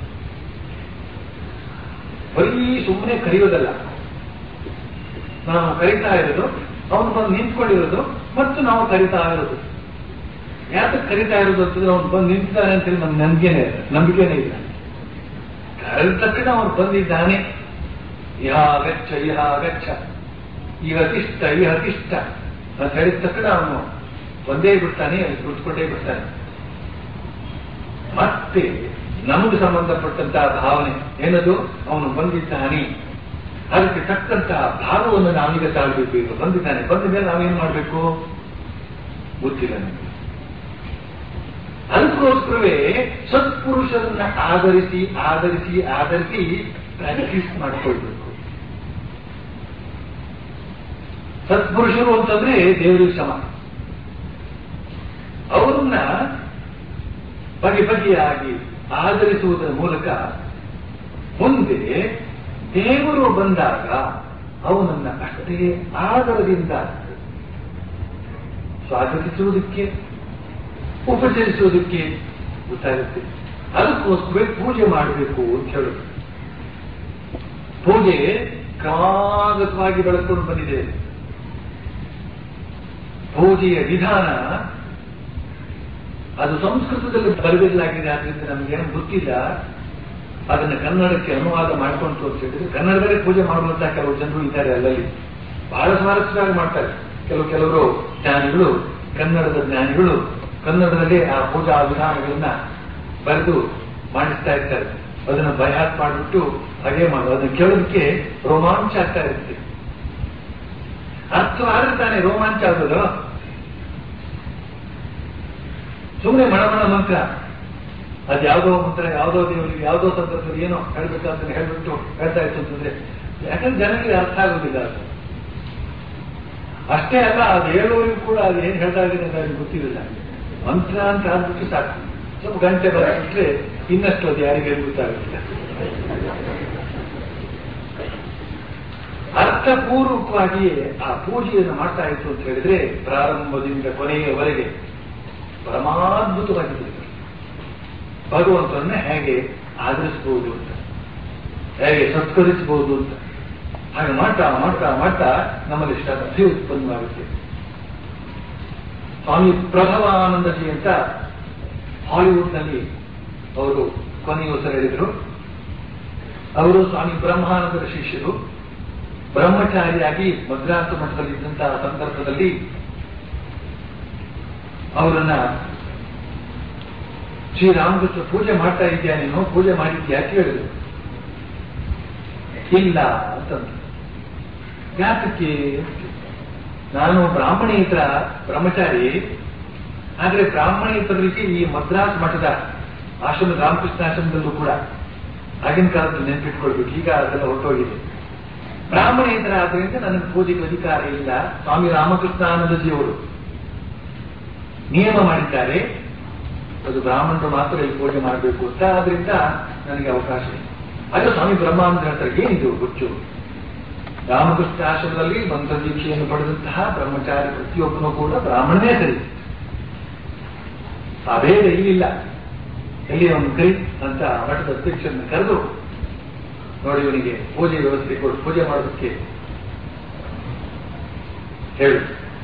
ಬರೀ ಸುಮ್ಮನೆ ಕರೆಯೋದಲ್ಲ ನಾವು ಕರಿತಾ ಇರೋದು ಅವನು ಬಂದು ನಿಂತ್ಕೊಂಡಿರೋದು ಮತ್ತು ನಾವು ಕರಿತಾ ಇರೋದು ಯಾತಕ್ಕೆ ಕರಿತಾ ಇರೋದು ಅಂತಂದ್ರೆ ಅವನು ಬಂದು ನಿಂತಿದ್ದಾನೆ ಅಂತೇಳಿ ನಮ್ಗೆ ನಂಬಿಕೆನೇ ಇಲ್ಲ ನಂಬಿಕೆನೇ ಇಲ್ಲ ಕರೆದ ತಕ್ಷಣ ಅವನು ಬಂದಿದ್ದಾನೆ ಇಹ ಗಚ್ಚ ಇಹ ಗಚ್ಚ ಇಹ ತಿಷ್ಟ ಇಹ ತಿಷ್ಟ ಅಂತ ಹೇಳಿದ ತಕ್ಷಣ ಅವನು ಬಂದೇ ಬಿಡ್ತಾನೆ ಅಲ್ಲಿ ಕುಳಿತುಕೊಂಡೇ ಬಿಡ್ತಾನೆ ಮತ್ತೆ ನಮಗೆ ಸಂಬಂಧಪಟ್ಟಂತಹ ಭಾವನೆ ಏನದು ಅವನು ಬಂದಿದ್ದಾನೆ ಅದಕ್ಕೆ ತಕ್ಕಂತಹ ಭಾವವನ್ನು ನಾವೀಗ ತಾಳ್ಬೇಕು ಈಗ ಬಂದಿದ್ದಾನೆ ಬಂದ ಮೇಲೆ ನಾವೇನ್ ಮಾಡಬೇಕು ಗೊತ್ತಿಲ್ಲ ನಮಗೆ ಅದಕ್ಕೋಸ್ಕರವೇ ಸತ್ಪುರುಷರನ್ನ ಆಧರಿಸಿ ಆಧರಿಸಿ ಆಧರಿಸಿ ಪ್ರಾಕ್ಟೀಸ್ ಮಾಡಿಕೊಳ್ಬೇಕು ಸತ್ಪುರುಷರು ಅಂತಂದ್ರೆ ದೇವರಿಗೆ ಸಮ ಅವರನ್ನ ಬಗೆ ಬಗೆಯಾಗಿ ಆಧರಿಸುವುದರ ಮೂಲಕ ಮುಂದೆ ದೇವರು ಬಂದಾಗ ಅವನನ್ನ ಅಷ್ಟೇ ಆದರದಿಂದ ಸ್ವಾಗತಿಸುವುದಕ್ಕೆ ಉಪಚರಿಸೋದಕ್ಕೆ ಗೊತ್ತಾಗುತ್ತೆ ಅದಕ್ಕೋಸ್ಕರ ಪೂಜೆ ಮಾಡಬೇಕು ಅಂತ ಹೇಳುದು ಪೂಜೆ ಕ್ರಮಾಗತವಾಗಿ ಬೆಳಕೊಂಡು ಬಂದಿದೆ ಪೂಜೆಯ ವಿಧಾನ ಅದು ಸಂಸ್ಕೃತದಲ್ಲಿ ಬರೆದಿರಲಾಗಿದೆ ಆದ್ರಿಂದ ನಮಗೇನು ಗೊತ್ತಿಲ್ಲ ಅದನ್ನು ಕನ್ನಡಕ್ಕೆ ಅನುವಾದ ಮಾಡ್ಕೊಂಡು ಅಂತ ಹೇಳಿದ್ರೆ ಕನ್ನಡದಲ್ಲೇ ಪೂಜೆ ಮಾಡುವಂತ ಕೆಲವು ಜನರು ಇದ್ದಾರೆ ಅಲ್ಲಲ್ಲಿ ಬಹಳ ಸ್ವಾರಸ್ಯವಾಗಿ ಮಾಡ್ತಾರೆ ಕೆಲವು ಕೆಲವರು ಜ್ಞಾನಿಗಳು ಕನ್ನಡದ ಜ್ಞಾನಿಗಳು ಕನ್ನಡದಲ್ಲೇ ಆ ಪೂಜಾ ವಿಧಾನಗಳನ್ನ ಬರೆದು ಮಾಡಿಸ್ತಾ ಇರ್ತಾರೆ ಅದನ್ನು ಬಯಾತ್ ಮಾಡಿಬಿಟ್ಟು ಹಾಗೆ ಮಾಡೋದು ಅದನ್ನು ಕೇಳೋದಕ್ಕೆ ರೋಮಾಂಚ ಆಗ್ತಾ ಇರುತ್ತೆ ಅರ್ಥವಾದ್ರೆ ತಾನೇ ರೋಮಾಂಚ ಆಗೋದು ಸುಮ್ಮನೆ ಮಣಮಣ ಮಂತ್ರ ಅದು ಯಾವುದೋ ಮಂತ್ರ ಯಾವುದೋ ದೇವರಿಗೆ ಯಾವುದೋ ಸಂದರ್ಭದಲ್ಲಿ ಏನೋ ಹೇಳ್ಬೇಕಂತ ಹೇಳ್ಬಿಟ್ಟು ಹೇಳ್ತಾ ಇತ್ತು ಅಂತಂದ್ರೆ ಯಾಕಂದ್ರೆ ಜನರಿಗೆ ಅರ್ಥ ಆಗೋದಿಲ್ಲ ಅದು ಅಷ್ಟೇ ಅಲ್ಲ ಅದು ಹೇಳುವವರಿಗೂ ಕೂಡ ಅದು ಏನ್ ಹೇಳ್ತಾ ಇದ್ದೀನಿ ಅಂತ ಅವ್ರಿಗೆ ಗೊತ್ತಿರಲಿಲ್ಲ ಮಂತ್ರ ಅಂತ ಆದ್ಬಿಟ್ಟು ಸಾಕು ಸ್ವಲ್ಪ ಗಂಟೆ ಬರಬಿಟ್ರೆ ಇನ್ನಷ್ಟು ಅದು ಯಾರಿಗೆ ಗೊತ್ತಾಗುತ್ತಿಲ್ಲ ಅರ್ಥಪೂರ್ವಕವಾಗಿಯೇ ಆ ಪೂಜೆಯನ್ನು ಮಾಡ್ತಾ ಇತ್ತು ಅಂತ ಹೇಳಿದ್ರೆ ಪ್ರಾರಂಭದಿಂದ ಕೊನೆಯವರೆಗೆ ಪರಮಾದ್ಭುತವಾಗಿದೆ ಭಗವಂತನನ್ನ ಹೇಗೆ ಆದರಿಸಬಹುದು ಅಂತ ಹೇಗೆ ಸತ್ಕರಿಸಬಹುದು ಅಂತ ಹಾಗೆ ಮಾಡ್ತಾ ಮಾಡ್ತಾ ಮಾಡ್ತಾ ನಮ್ಮಲ್ಲಿ ಶ್ರದ್ಧೆ ಉತ್ಪನ್ನವಾಗುತ್ತೆ ಸ್ವಾಮಿ ಪ್ರಭವಾನಂದಜಿ ಅಂತ ಹಾಲಿವುಡ್ನಲ್ಲಿ ಅವರು ಕೊನೆಯ ಹೆಸರು ಹೇಳಿದರು ಅವರು ಸ್ವಾಮಿ ಬ್ರಹ್ಮಾನಂದರ ಶಿಷ್ಯರು ಬ್ರಹ್ಮಚಾರಿಯಾಗಿ ಮದ್ರಾಸು ಮಠದಲ್ಲಿ ಇದ್ದಂತಹ ಸಂದರ್ಭದಲ್ಲಿ ಅವರನ್ನ ಶ್ರೀರಾಮಕೃಷ್ಣ ಪೂಜೆ ಮಾಡ್ತಾ ಇದೆಯಾ ನೀನು ಪೂಜೆ ಮಾಡಿದ್ಯಾ ಕೇಳಿದ್ರು ಇಲ್ಲ ಅಂತಂದ್ರು ಯಾತಕ್ಕೆ ನಾನು ಬ್ರಾಹ್ಮಣೇತರ ಬ್ರಹ್ಮಚಾರಿ ಆದ್ರೆ ಬ್ರಾಹ್ಮಣೇತರರಿಗೆ ಈ ಮದ್ರಾಸ್ ಮಠದ ಆಶ್ರಮ ರಾಮಕೃಷ್ಣ ಆಶ್ರಮದಲ್ಲೂ ಕೂಡ ಆಗಿನ ಕಾಲದಲ್ಲಿ ನೆನಪಿಟ್ಕೊಳ್ಬೇಕು ಈಗ ಅದೆಲ್ಲ ಹೊರಟೋಗಿದೆ ಬ್ರಾಹ್ಮಣೇತರ ಆದ್ರಿಂದ ನನಗೆ ಪೂಜೆಗೆ ಅಧಿಕಾರ ಇಲ್ಲ ಸ್ವಾಮಿ ರಾಮಕೃಷ್ಣಾನಂದಜಿಯವರು ನಿಯಮ ಮಾಡಿದ್ದಾರೆ ಅದು ಬ್ರಾಹ್ಮಣರು ಮಾತ್ರ ಇಲ್ಲಿ ಪೂಜೆ ಮಾಡಬೇಕು ಅಂತ ಆದ್ರಿಂದ ನನಗೆ ಅವಕಾಶ ಇದೆ ಆಗ ಸ್ವಾಮಿ ಬ್ರಹ್ಮಾನಂದ ಹೇಳ್ತಾರೆ ಏನಿದು ಹುಚ್ಚು ರಾಮಕೃಷ್ಣ ಆಶ್ರಮದಲ್ಲಿ ಮಂತ್ರ ದೀಕ್ಷೆಯನ್ನು ಪಡೆದಂತಹ ಬ್ರಹ್ಮಚಾರಿ ಪ್ರತಿಯೊಬ್ಬನೂ ಕೂಡ ಬ್ರಾಹ್ಮಣನೇ ಸರಿ ಆ ಭೇದ ಇಲ್ಲಿಲ್ಲ ಎಲ್ಲಿ ಒಂದು ಕೈ ಅಂತ ಮಠದ ಅಧ್ಯಕ್ಷರನ್ನು ಕರೆದು ನೋಡಿ ಇವನಿಗೆ ಪೂಜೆ ವ್ಯವಸ್ಥೆ ಕೊಡು ಪೂಜೆ ಮಾಡೋದಕ್ಕೆ ಹೇಳು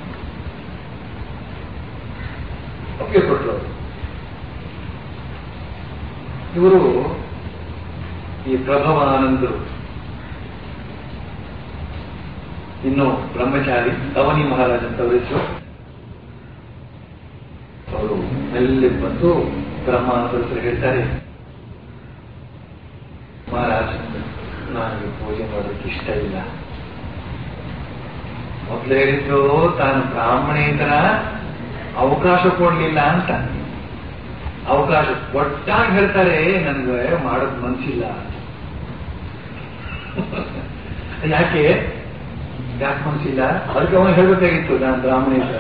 ಒಪ್ಪಿಗೆ ಕೊಟ್ಟರು ಅವರು ಇವರು ಈ ಪ್ರಭವಾನಂದರು ಇನ್ನು ಬ್ರಹ್ಮಚಾರಿ ಅವನಿ ಮಹಾರಾಜ್ ಅಂತ ಅವರ ಹೆಸರು ಅವರು ಮೆಲ್ಲಿ ಬಂದು ಬ್ರಹ್ಮಾನಂದರ ಹತ್ರ ಹೇಳ್ತಾರೆ ಮಹಾರಾಜ್ ನನಗೆ ಪೂಜೆ ಮಾಡೋದಕ್ಕೆ ಇಷ್ಟ ಇಲ್ಲ ಮೊದಲು ಹೇಳಿದ್ರು ತಾನು ಬ್ರಾಹ್ಮಣೇತರ ಅವಕಾಶ ಕೊಡ್ಲಿಲ್ಲ ಅಂತ ಅವಕಾಶ ಒಟ್ಟಾಗಿ ಹೇಳ್ತಾರೆ ನನಗೆ ಮಾಡೋದ್ ಮನ್ಸಿಲ್ಲ ಯಾಕೆ ಯಾಕೆ ಮನ್ಸಿಲ್ಲ ಅದಕ್ಕೆ ಅವನು ಹೇಳ್ಬೇಕಾಗಿತ್ತು ನಾನು ಬ್ರಾಹ್ಮಣೇತರ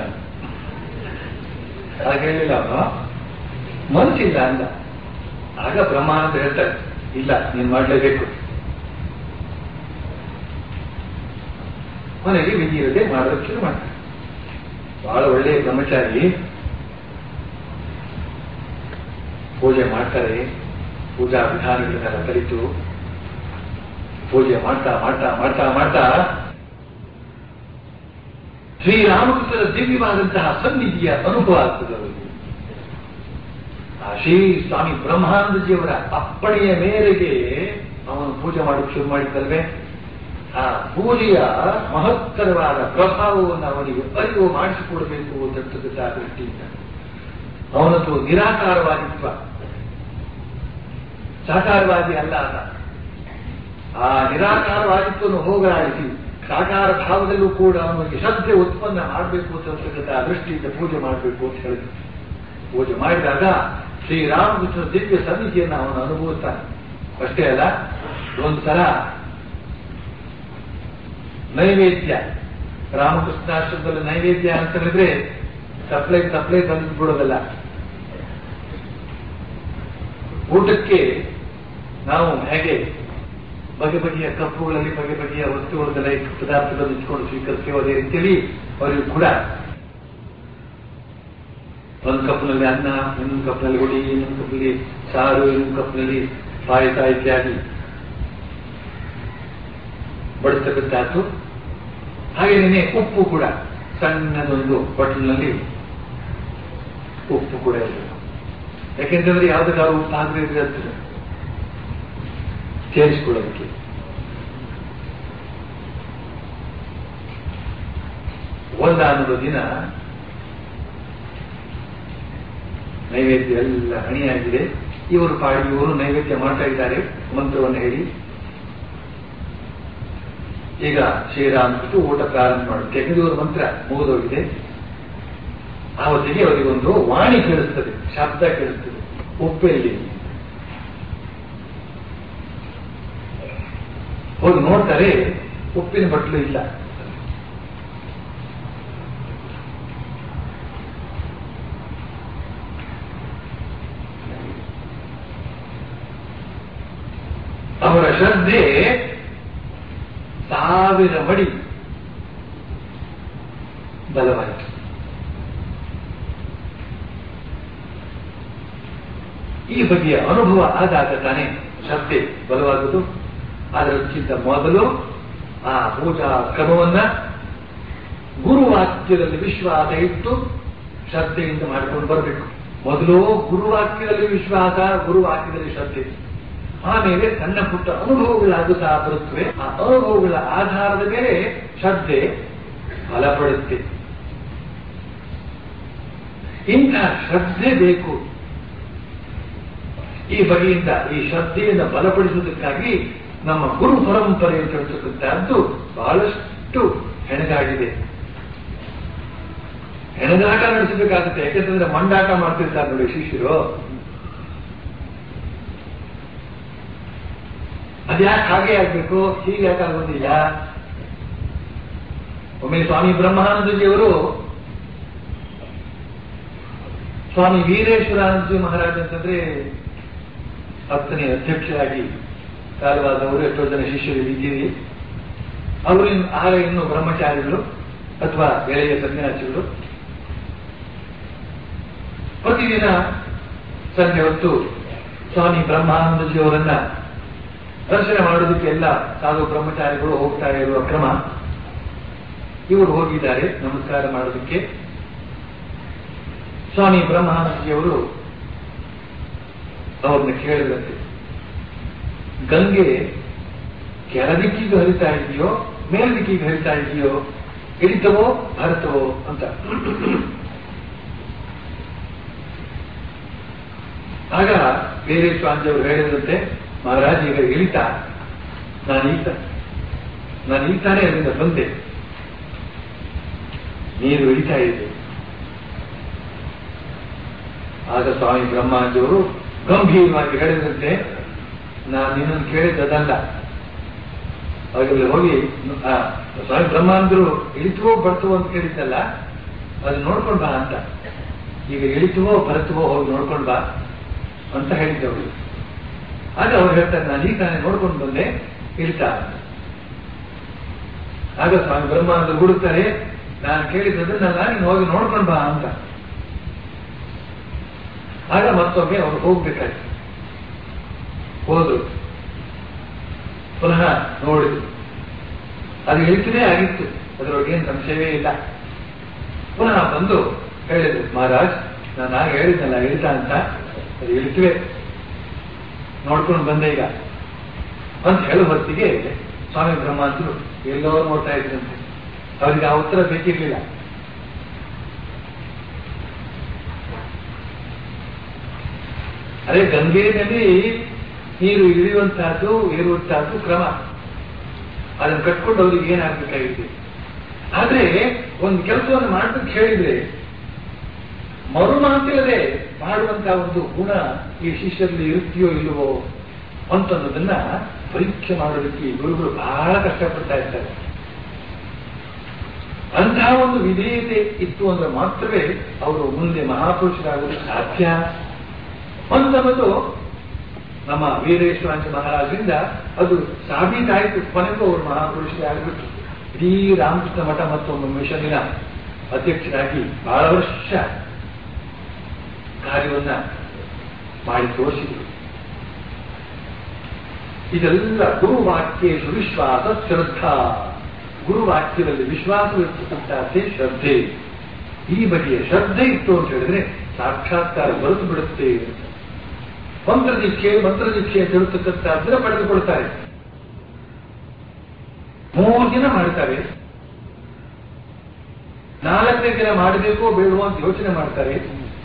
ಆಗ ಹೇಳಿಲ್ಲ ಅವ ಮನ್ಸಿಲ್ಲ ಅಂದ ಆಗ ಬ್ರಹ್ಮ ಅಂತ ಹೇಳ್ತಾರೆ ಇಲ್ಲ ನೀನ್ ಮಾಡ್ಲೇಬೇಕು ಮನೆಗೆ ವಿಧಿ ಇರದೆ ಮಾಡೋದಕ್ಕೆ ಶುರು ಮಾಡ್ತಾರೆ ಬಹಳ ಒಳ್ಳೆಯ ಬ್ರಹ್ಮಚಾರಿ ಪೂಜೆ ಮಾಡ್ತಾರೆ ಪೂಜಾ ವಿಧಾನಗಳನ್ನೆಲ್ಲ ಕಲಿತು ಪೂಜೆ ಮಾಡ್ತಾ ಮಾಡ್ತಾ ಮಾಡ್ತಾ ಮಾಡ್ತಾ ಶ್ರೀರಾಮಕೃಷ್ಣರ ದಿವ್ಯವಾದಂತಹ ಸನ್ನಿಧಿಯ ಅನುಭವ ಆಗ್ತದೆ ಅವರಿಗೆ ಆ ಶ್ರೀ ಸ್ವಾಮಿ ಬ್ರಹ್ಮಾನಂದಜಿಯವರ ಅಪ್ಪಣೆಯ ಮೇರೆಗೆ ಅವನು ಪೂಜೆ ಮಾಡಕ್ಕೆ ಶುರು ಮಾಡಿದ್ದಲ್ವೇ ಆ ಪೂಜೆಯ ಮಹತ್ತರವಾದ ಪ್ರಭಾವವನ್ನು ಅವನಿಗೆ ಅರಿವು ಮಾಡಿಸಿಕೊಡಬೇಕು ಅಂತಕ್ಕಂಥ ದೃಷ್ಟಿಯಿಂದ ಅವನದ್ದು ನಿರಾಕಾರವಾಗಿತ್ವ ಸಾಕಾರವಾದಿ ಅಲ್ಲ ಆತ ಆ ನಿರಾಕಾರವಾಗಿತ್ವವನ್ನು ಹೋಗಲಾಡಿಸಿ ಸಾಕಾರ ಭಾವದಲ್ಲೂ ಕೂಡ ಅವನಿಗೆ ಶ್ರದ್ಧೆ ಉತ್ಪನ್ನ ಮಾಡಬೇಕು ಅಂತಕ್ಕಂಥ ದೃಷ್ಟಿಯಿಂದ ಪೂಜೆ ಮಾಡಬೇಕು ಅಂತ ಹೇಳಿದ್ರು ಪೂಜೆ ಮಾಡಿದಾಗ ಶ್ರೀರಾಮಕೃಷ್ಣ ದಿವ್ಯ ಸನ್ನಿಧಿಯನ್ನು ಅವನು ಅನುಭವಿಸ್ತಾನೆ ಅಷ್ಟೇ ಅಲ್ಲ ಒಂದು ಸಲ ನೈವೇದ್ಯ ರಾಮಕೃಷ್ಣಾಶ್ರಮದಲ್ಲಿ ನೈವೇದ್ಯ ಅಂತ ಹೇಳಿದ್ರೆ ತಪ್ಲೆ ತಪ್ಲೆ ತಂದು ಬಿಡೋದಲ್ಲ ಊಟಕ್ಕೆ ನಾವು ಹೇಗೆ ಬಗೆ ಬಗೆಯ ಕಪ್ಪುಗಳಲ್ಲಿ ಬಗೆ ಬಗೆಯ ವಸ್ತುಗಳನ್ನೆಲ್ಲ ಇಟ್ಟು ಪದಾರ್ಥಗಳನ್ನು ಇಟ್ಕೊಂಡು ಸ್ವೀಕರಿಸ್ತೇವೆ ಅದೇ ರೀತಿಯಲ್ಲಿ ಅವರಿಗೂ ಕೂಡ ಒಂದು ಕಪ್ನಲ್ಲಿ ಅನ್ನ ಇನ್ನೊಂದು ಕಪ್ನಲ್ಲಿ ಹುಡಿ ಇನ್ನೊಂದು ಕಪ್ನಲ್ಲಿ ಸಾರು ಇನ್ನೊಂದು ಕಪ್ನಲ್ಲಿ ಪಾಯಸ ಇತ್ಯಾದಿ ಬಡಿಸ್ತಕ್ಕಂಥದ್ದು ಹಾಗೇನೆ ಉಪ್ಪು ಕೂಡ ಸಣ್ಣದೊಂದು ಬಟ್ಲಿನಲ್ಲಿ ಉಪ್ಪು ಕೂಡ ಇರಬೇಕು ಯಾಕೆಂತಂದ್ರೆ ಯಾವ್ದಾದ್ರು ಉಪ್ಪು ಹಾಕದೇ ಇರ್ತದೆ ಸೇರಿಸ್ಕೊಳ್ಳೋದಕ್ಕೆ ಒಂದಾನೊಂದು ದಿನ ನೈವೇದ್ಯ ಎಲ್ಲ ಹಣಿಯಾಗಿದೆ ಇವರು ಪಾಡಿ ಇವರು ನೈವೇದ್ಯ ಮಾಡ್ತಾ ಇದ್ದಾರೆ ಮಂತ್ರವನ್ನು ಹೇಳಿ ಈಗ ಶ್ರೀರಾಮ್ ಬಿಟ್ಟು ಊಟ ಪ್ರಾರಂಭ ಮಾಡುತ್ತೆ ಯಾಕಂದ್ರೆ ಇವರು ಮಂತ್ರ ಮುಗಿದೋಗಿದೆ ಆ ಹೊತ್ತಿಗೆ ಅವರಿಗೊಂದು ವಾಣಿ ಕೇಳಿಸ್ತದೆ ಶಬ್ದ ಕೇಳಿಸ್ತದೆ ಉಪ್ಪೆಲ್ಲಿ ಹೋಗಿ ನೋಡ್ತಾರೆ ಉಪ್ಪಿನ ಬಟ್ಲು ಇಲ್ಲ ಅವರ ಶ್ರದ್ಧೆ ಸಾವಿರ ಮಡಿ ಬಲವಾಯಿತು ಈ ಬಗೆಯ ಅನುಭವ ಆದಾಗ ತಾನೇ ಶ್ರದ್ಧೆ ಬಲವಾಗುವುದು ಅದಕ್ಕಿಂತ ಮೊದಲು ಆ ಪೂಜಾ ಕ್ರಮವನ್ನ ಗುರುವಾಕ್ಯದಲ್ಲಿ ವಿಶ್ವಾಸ ಇಟ್ಟು ಶ್ರದ್ಧೆಯಿಂದ ಮಾಡಿಕೊಂಡು ಬರಬೇಕು ಮೊದಲು ಗುರುವಾಕ್ಯದಲ್ಲಿ ವಿಶ್ವಾಸ ಗುರುವಾಕ್ಯದಲ್ಲಿ ಶ್ರದ್ಧೆ ಆಮೇಲೆ ಸಣ್ಣ ಪುಟ್ಟ ಅನುಭವಗಳಾಗುತ್ತಾ ಬರುತ್ತವೆ ಆ ಅನುಭವಗಳ ಆಧಾರದ ಮೇಲೆ ಶ್ರದ್ಧೆ ಬಲಪಡುತ್ತೆ ಇಂಥ ಶ್ರದ್ಧೆ ಬೇಕು ಈ ಬಗೆಯಿಂದ ಈ ಶ್ರದ್ಧೆಯನ್ನು ಬಲಪಡಿಸುವುದಕ್ಕಾಗಿ ನಮ್ಮ ಗುರು ಪರಂಪರೆಯನ್ನು ತಿಳಿಸತಕ್ಕಂತಹದ್ದು ಬಹಳಷ್ಟು ಹೆಣಗಾಡಿದೆ ಹೆಣಗಾಟ ನಡೆಸಬೇಕಾಗುತ್ತೆ ಯಾಕೆಂತಂದ್ರೆ ಮಂಡಾಟ ಮಾಡ್ತಿರ್ತಾರೆ ನೋಡಿ ಶಿಷ್ಯರು ಅದ್ಯಾಕೆ ಹಾಗೆ ಆಗ್ಬೇಕು ಹೀಗೆ ಯಾಕೆ ಆಗೋದಿಲ್ಲ ಒಮ್ಮೆ ಸ್ವಾಮಿ ಬ್ರಹ್ಮಾನಂದಜಿಯವರು ಸ್ವಾಮಿ ವೀರೇಶ್ವರಾನಂದಜಿ ಮಹಾರಾಜ್ ಅಂತಂದ್ರೆ ಹತ್ತನೇ ಅಧ್ಯಕ್ಷರಾಗಿ ಕಾಲವಾದವರು ಎಷ್ಟೋ ಜನ ಶಿಷ್ಯರು ಇದ್ದೀರಿ ಅವರು ಇನ್ನು ಆಗ ಇನ್ನು ಬ್ರಹ್ಮಚಾರಿಗಳು ಅಥವಾ ಎಳೆಯ ಸನ್ಯಾಸಿಗಳು ಪ್ರತಿದಿನ ಸಂಜೆ ಹೊತ್ತು ಸ್ವಾಮಿ ಬ್ರಹ್ಮಾನಂದಜಿಯವರನ್ನ ದರ್ಶನ ಮಾಡೋದಕ್ಕೆ ಎಲ್ಲ ಸಾಧು ಬ್ರಹ್ಮಚಾರಿಗಳು ಹೋಗ್ತಾ ಇರುವ ಕ್ರಮ ಇವರು ಹೋಗಿದ್ದಾರೆ ನಮಸ್ಕಾರ ಮಾಡೋದಕ್ಕೆ ಸ್ವಾಮಿ ಬ್ರಹ್ಮಾನಂದಜಿಯವರು ಅವ್ರನ್ನ ಕೇಳಿದಂತೆ ಗಂಗೆ ಕೆಳ ದಿಕ್ಕಿಗೆ ಹರಿತಾ ಇದೆಯೋ ಮೇಲ್ ದಿಕ್ಕಿಗೆ ಹರಿತಾ ಇದೆಯೋ ಇಳಿತವೋ ಹರಿತವೋ ಅಂತ ಆಗ ಬೇರೆ ಸ್ವಾಮಿಯವರು ಹೇಳಿದಂತೆ ಮಹಾರಾಜ್ ಈಗ ಇಳಿತ ನಾನು ಈತ ನಾನು ಈತಾನೆ ಅದರಿಂದ ಬಂದೆ ನೀರು ಇಳಿತಾ ಇದೆ ಆಗ ಸ್ವಾಮಿ ಬ್ರಹ್ಮಾಜಿಯವರು ಗಂಭೀರವಾಗಿ ಹೇಳಿದಂತೆ ನಾನು ನಿನ್ನನ್ನು ಕೇಳಿದ್ದದಲ್ಲ ಅವಾಗಲ್ಲಿ ಹೋಗಿ ಆ, ಸ್ವಾಮಿ ಬ್ರಹ್ಮಾಂದರು ಇಳಿತವೋ ಬರ್ತವೋ ಅಂತ ಕೇಳಿದ್ದಲ್ಲ ಅದು ನೋಡ್ಕೊಂಡ್ ಬಾ ಅಂತ ಈಗ ಇಳಿತವೋ ಬರ್ತವೋ ಹೋಗಿ ನೋಡ್ಕೊಂಡ್ ಬಾ ಅಂತ ಹೇಳಿದ್ದವರು ಆಗ ಅವ್ರು ಹೇಳ್ತಾರೆ ನಾನು ಈಗ ತಾನೇ ನೋಡ್ಕೊಂಡು ಬಂದೆ ಇಳಿತಾ ಅಂತ ಆಗ ಸ್ವಾಮಿ ಬ್ರಹ್ಮಾನಂದರು ಹುಡುಕ್ತಾರೆ ನಾನು ಕೇಳಿದ್ದದನ್ನೆಲ್ಲ ನೀನು ಹೋಗಿ ನೋಡ್ಕೊಂಡ್ ಬಾ ಅಂತ ಆಗ ಮತ್ತೊಮ್ಮೆ ಅವ್ರು ಹೋಗ್ಬೇಕಾಯ್ತು ಹೋದ್ರು ಪುನಃ ನೋಡಿದ್ರು ಅದು ಇಳಿತದೇ ಆಗಿತ್ತು ಅದರೊಳಗೇನು ಸಂಶಯವೇ ಇಲ್ಲ ಪುನಃ ಬಂದು ಹೇಳಿದ್ರು ಮಹಾರಾಜ್ ನಾನು ಆಗ ಹೇಳಿದ್ನಲ್ಲ ಇಳಿತ ಅಂತ ಅದು ಇಳಿತವೆ ನೋಡ್ಕೊಂಡು ಬಂದೆ ಈಗ ಅಂತ ಹೇಳೋ ಹೊತ್ತಿಗೆ ಸ್ವಾಮಿ ಬ್ರಹ್ಮಾಂತರು ಎಲ್ಲೋ ನೋಡ್ತಾ ಇದ್ರಂತೆ ಅವರಿಗೆ ಆ ಉತ್ತರ ಬೇಕಿರ್ಲಿಲ್ಲ ಅದೇ ಗಂಗೆಯಲ್ಲಿ ನೀರು ಇಳಿಯುವಂತಹದ್ದು ಏರುವಂತಹದ್ದು ಕ್ರಮ ಅದನ್ನು ಕಟ್ಕೊಂಡು ಅವ್ರಿಗೆ ಏನಾಗಬೇಕಾಗಿದೆ ಆದ್ರೆ ಒಂದು ಕೆಲಸವನ್ನು ಮಾಡಬೇಕು ಹೇಳಿದ್ರೆ ಮರು ಮಾತಿಲ್ಲದೆ ಮಾಡುವಂತಹ ಒಂದು ಗುಣ ಈ ಶಿಷ್ಯರಲ್ಲಿ ಇರುತ್ತೆಯೋ ಇಲ್ಲವೋ ಅಂತನ್ನೋದನ್ನ ಪರೀಕ್ಷೆ ಮಾಡೋದಕ್ಕೆ ಈ ಗುರುಗಳು ಬಹಳ ಕಷ್ಟಪಡ್ತಾ ಇರ್ತಾರೆ ಅಂತಹ ಒಂದು ವಿಧೇಯತೆ ಇತ್ತು ಅಂದ್ರೆ ಮಾತ್ರವೇ ಅವರು ಮುಂದೆ ಮಹಾಪುರುಷರಾಗೋದಕ್ಕೆ ಸಾಧ್ಯ ಅಂತನ್ನೋದು ನಮ್ಮ ವೀರೇಶ್ವರಾಂಚ ಮಹಾರಾಜರಿಂದ ಅದು ಸಾಬೀತಾಯಿತು ಕೊನೆಗೂ ಅವರು ಮಹಾಪುರುಷರೇ ಆಗಿಬಿಟ್ಟು ಇಡೀ ರಾಮಕೃಷ್ಣ ಮಠ ಮತ್ತು ಒಂದು ಮಿಷನಿನ ಅಧ್ಯಕ್ಷರಾಗಿ ಬಹಳ ವರ್ಷ ಕಾರ್ಯವನ್ನ ಮಾಡಿ ತೋರಿಸಿದರು ಇದೆಲ್ಲ ಗುರುವಾಕ್ಯೇಶು ವಿಶ್ವಾಸ ಶ್ರದ್ಧಾ ಗುರುವಾಕ್ಯದಲ್ಲಿ ವಿಶ್ವಾಸವಿರ್ತಕ್ಕಂಥದ್ದೇ ಶ್ರದ್ಧೆ ಈ ಬಗೆಯ ಶ್ರದ್ಧೆ ಇತ್ತು ಅಂತ ಹೇಳಿದ್ರೆ ಸಾಕ್ಷಾತ್ಕಾರ ಬರೆದು ಬಿಡುತ್ತೆ ಅಂತ. ಮಂತ್ರದೀಕ್ಷೆ ಮಂತ್ರದೀಕ್ಷೆ ಅಂತ ಹೇಳ್ತಕ್ಕಂಥದ್ದನ್ನ ಪಡೆದುಕೊಳ್ತಾರೆ ಮೂರು ದಿನ ಮಾಡ್ತಾರೆ ನಾಲ್ಕನೇ ದಿನ ಮಾಡಬೇಕೋ ಬೇಡವೋ ಅಂತ ಯೋಚನೆ ಮಾಡ್ತಾರೆ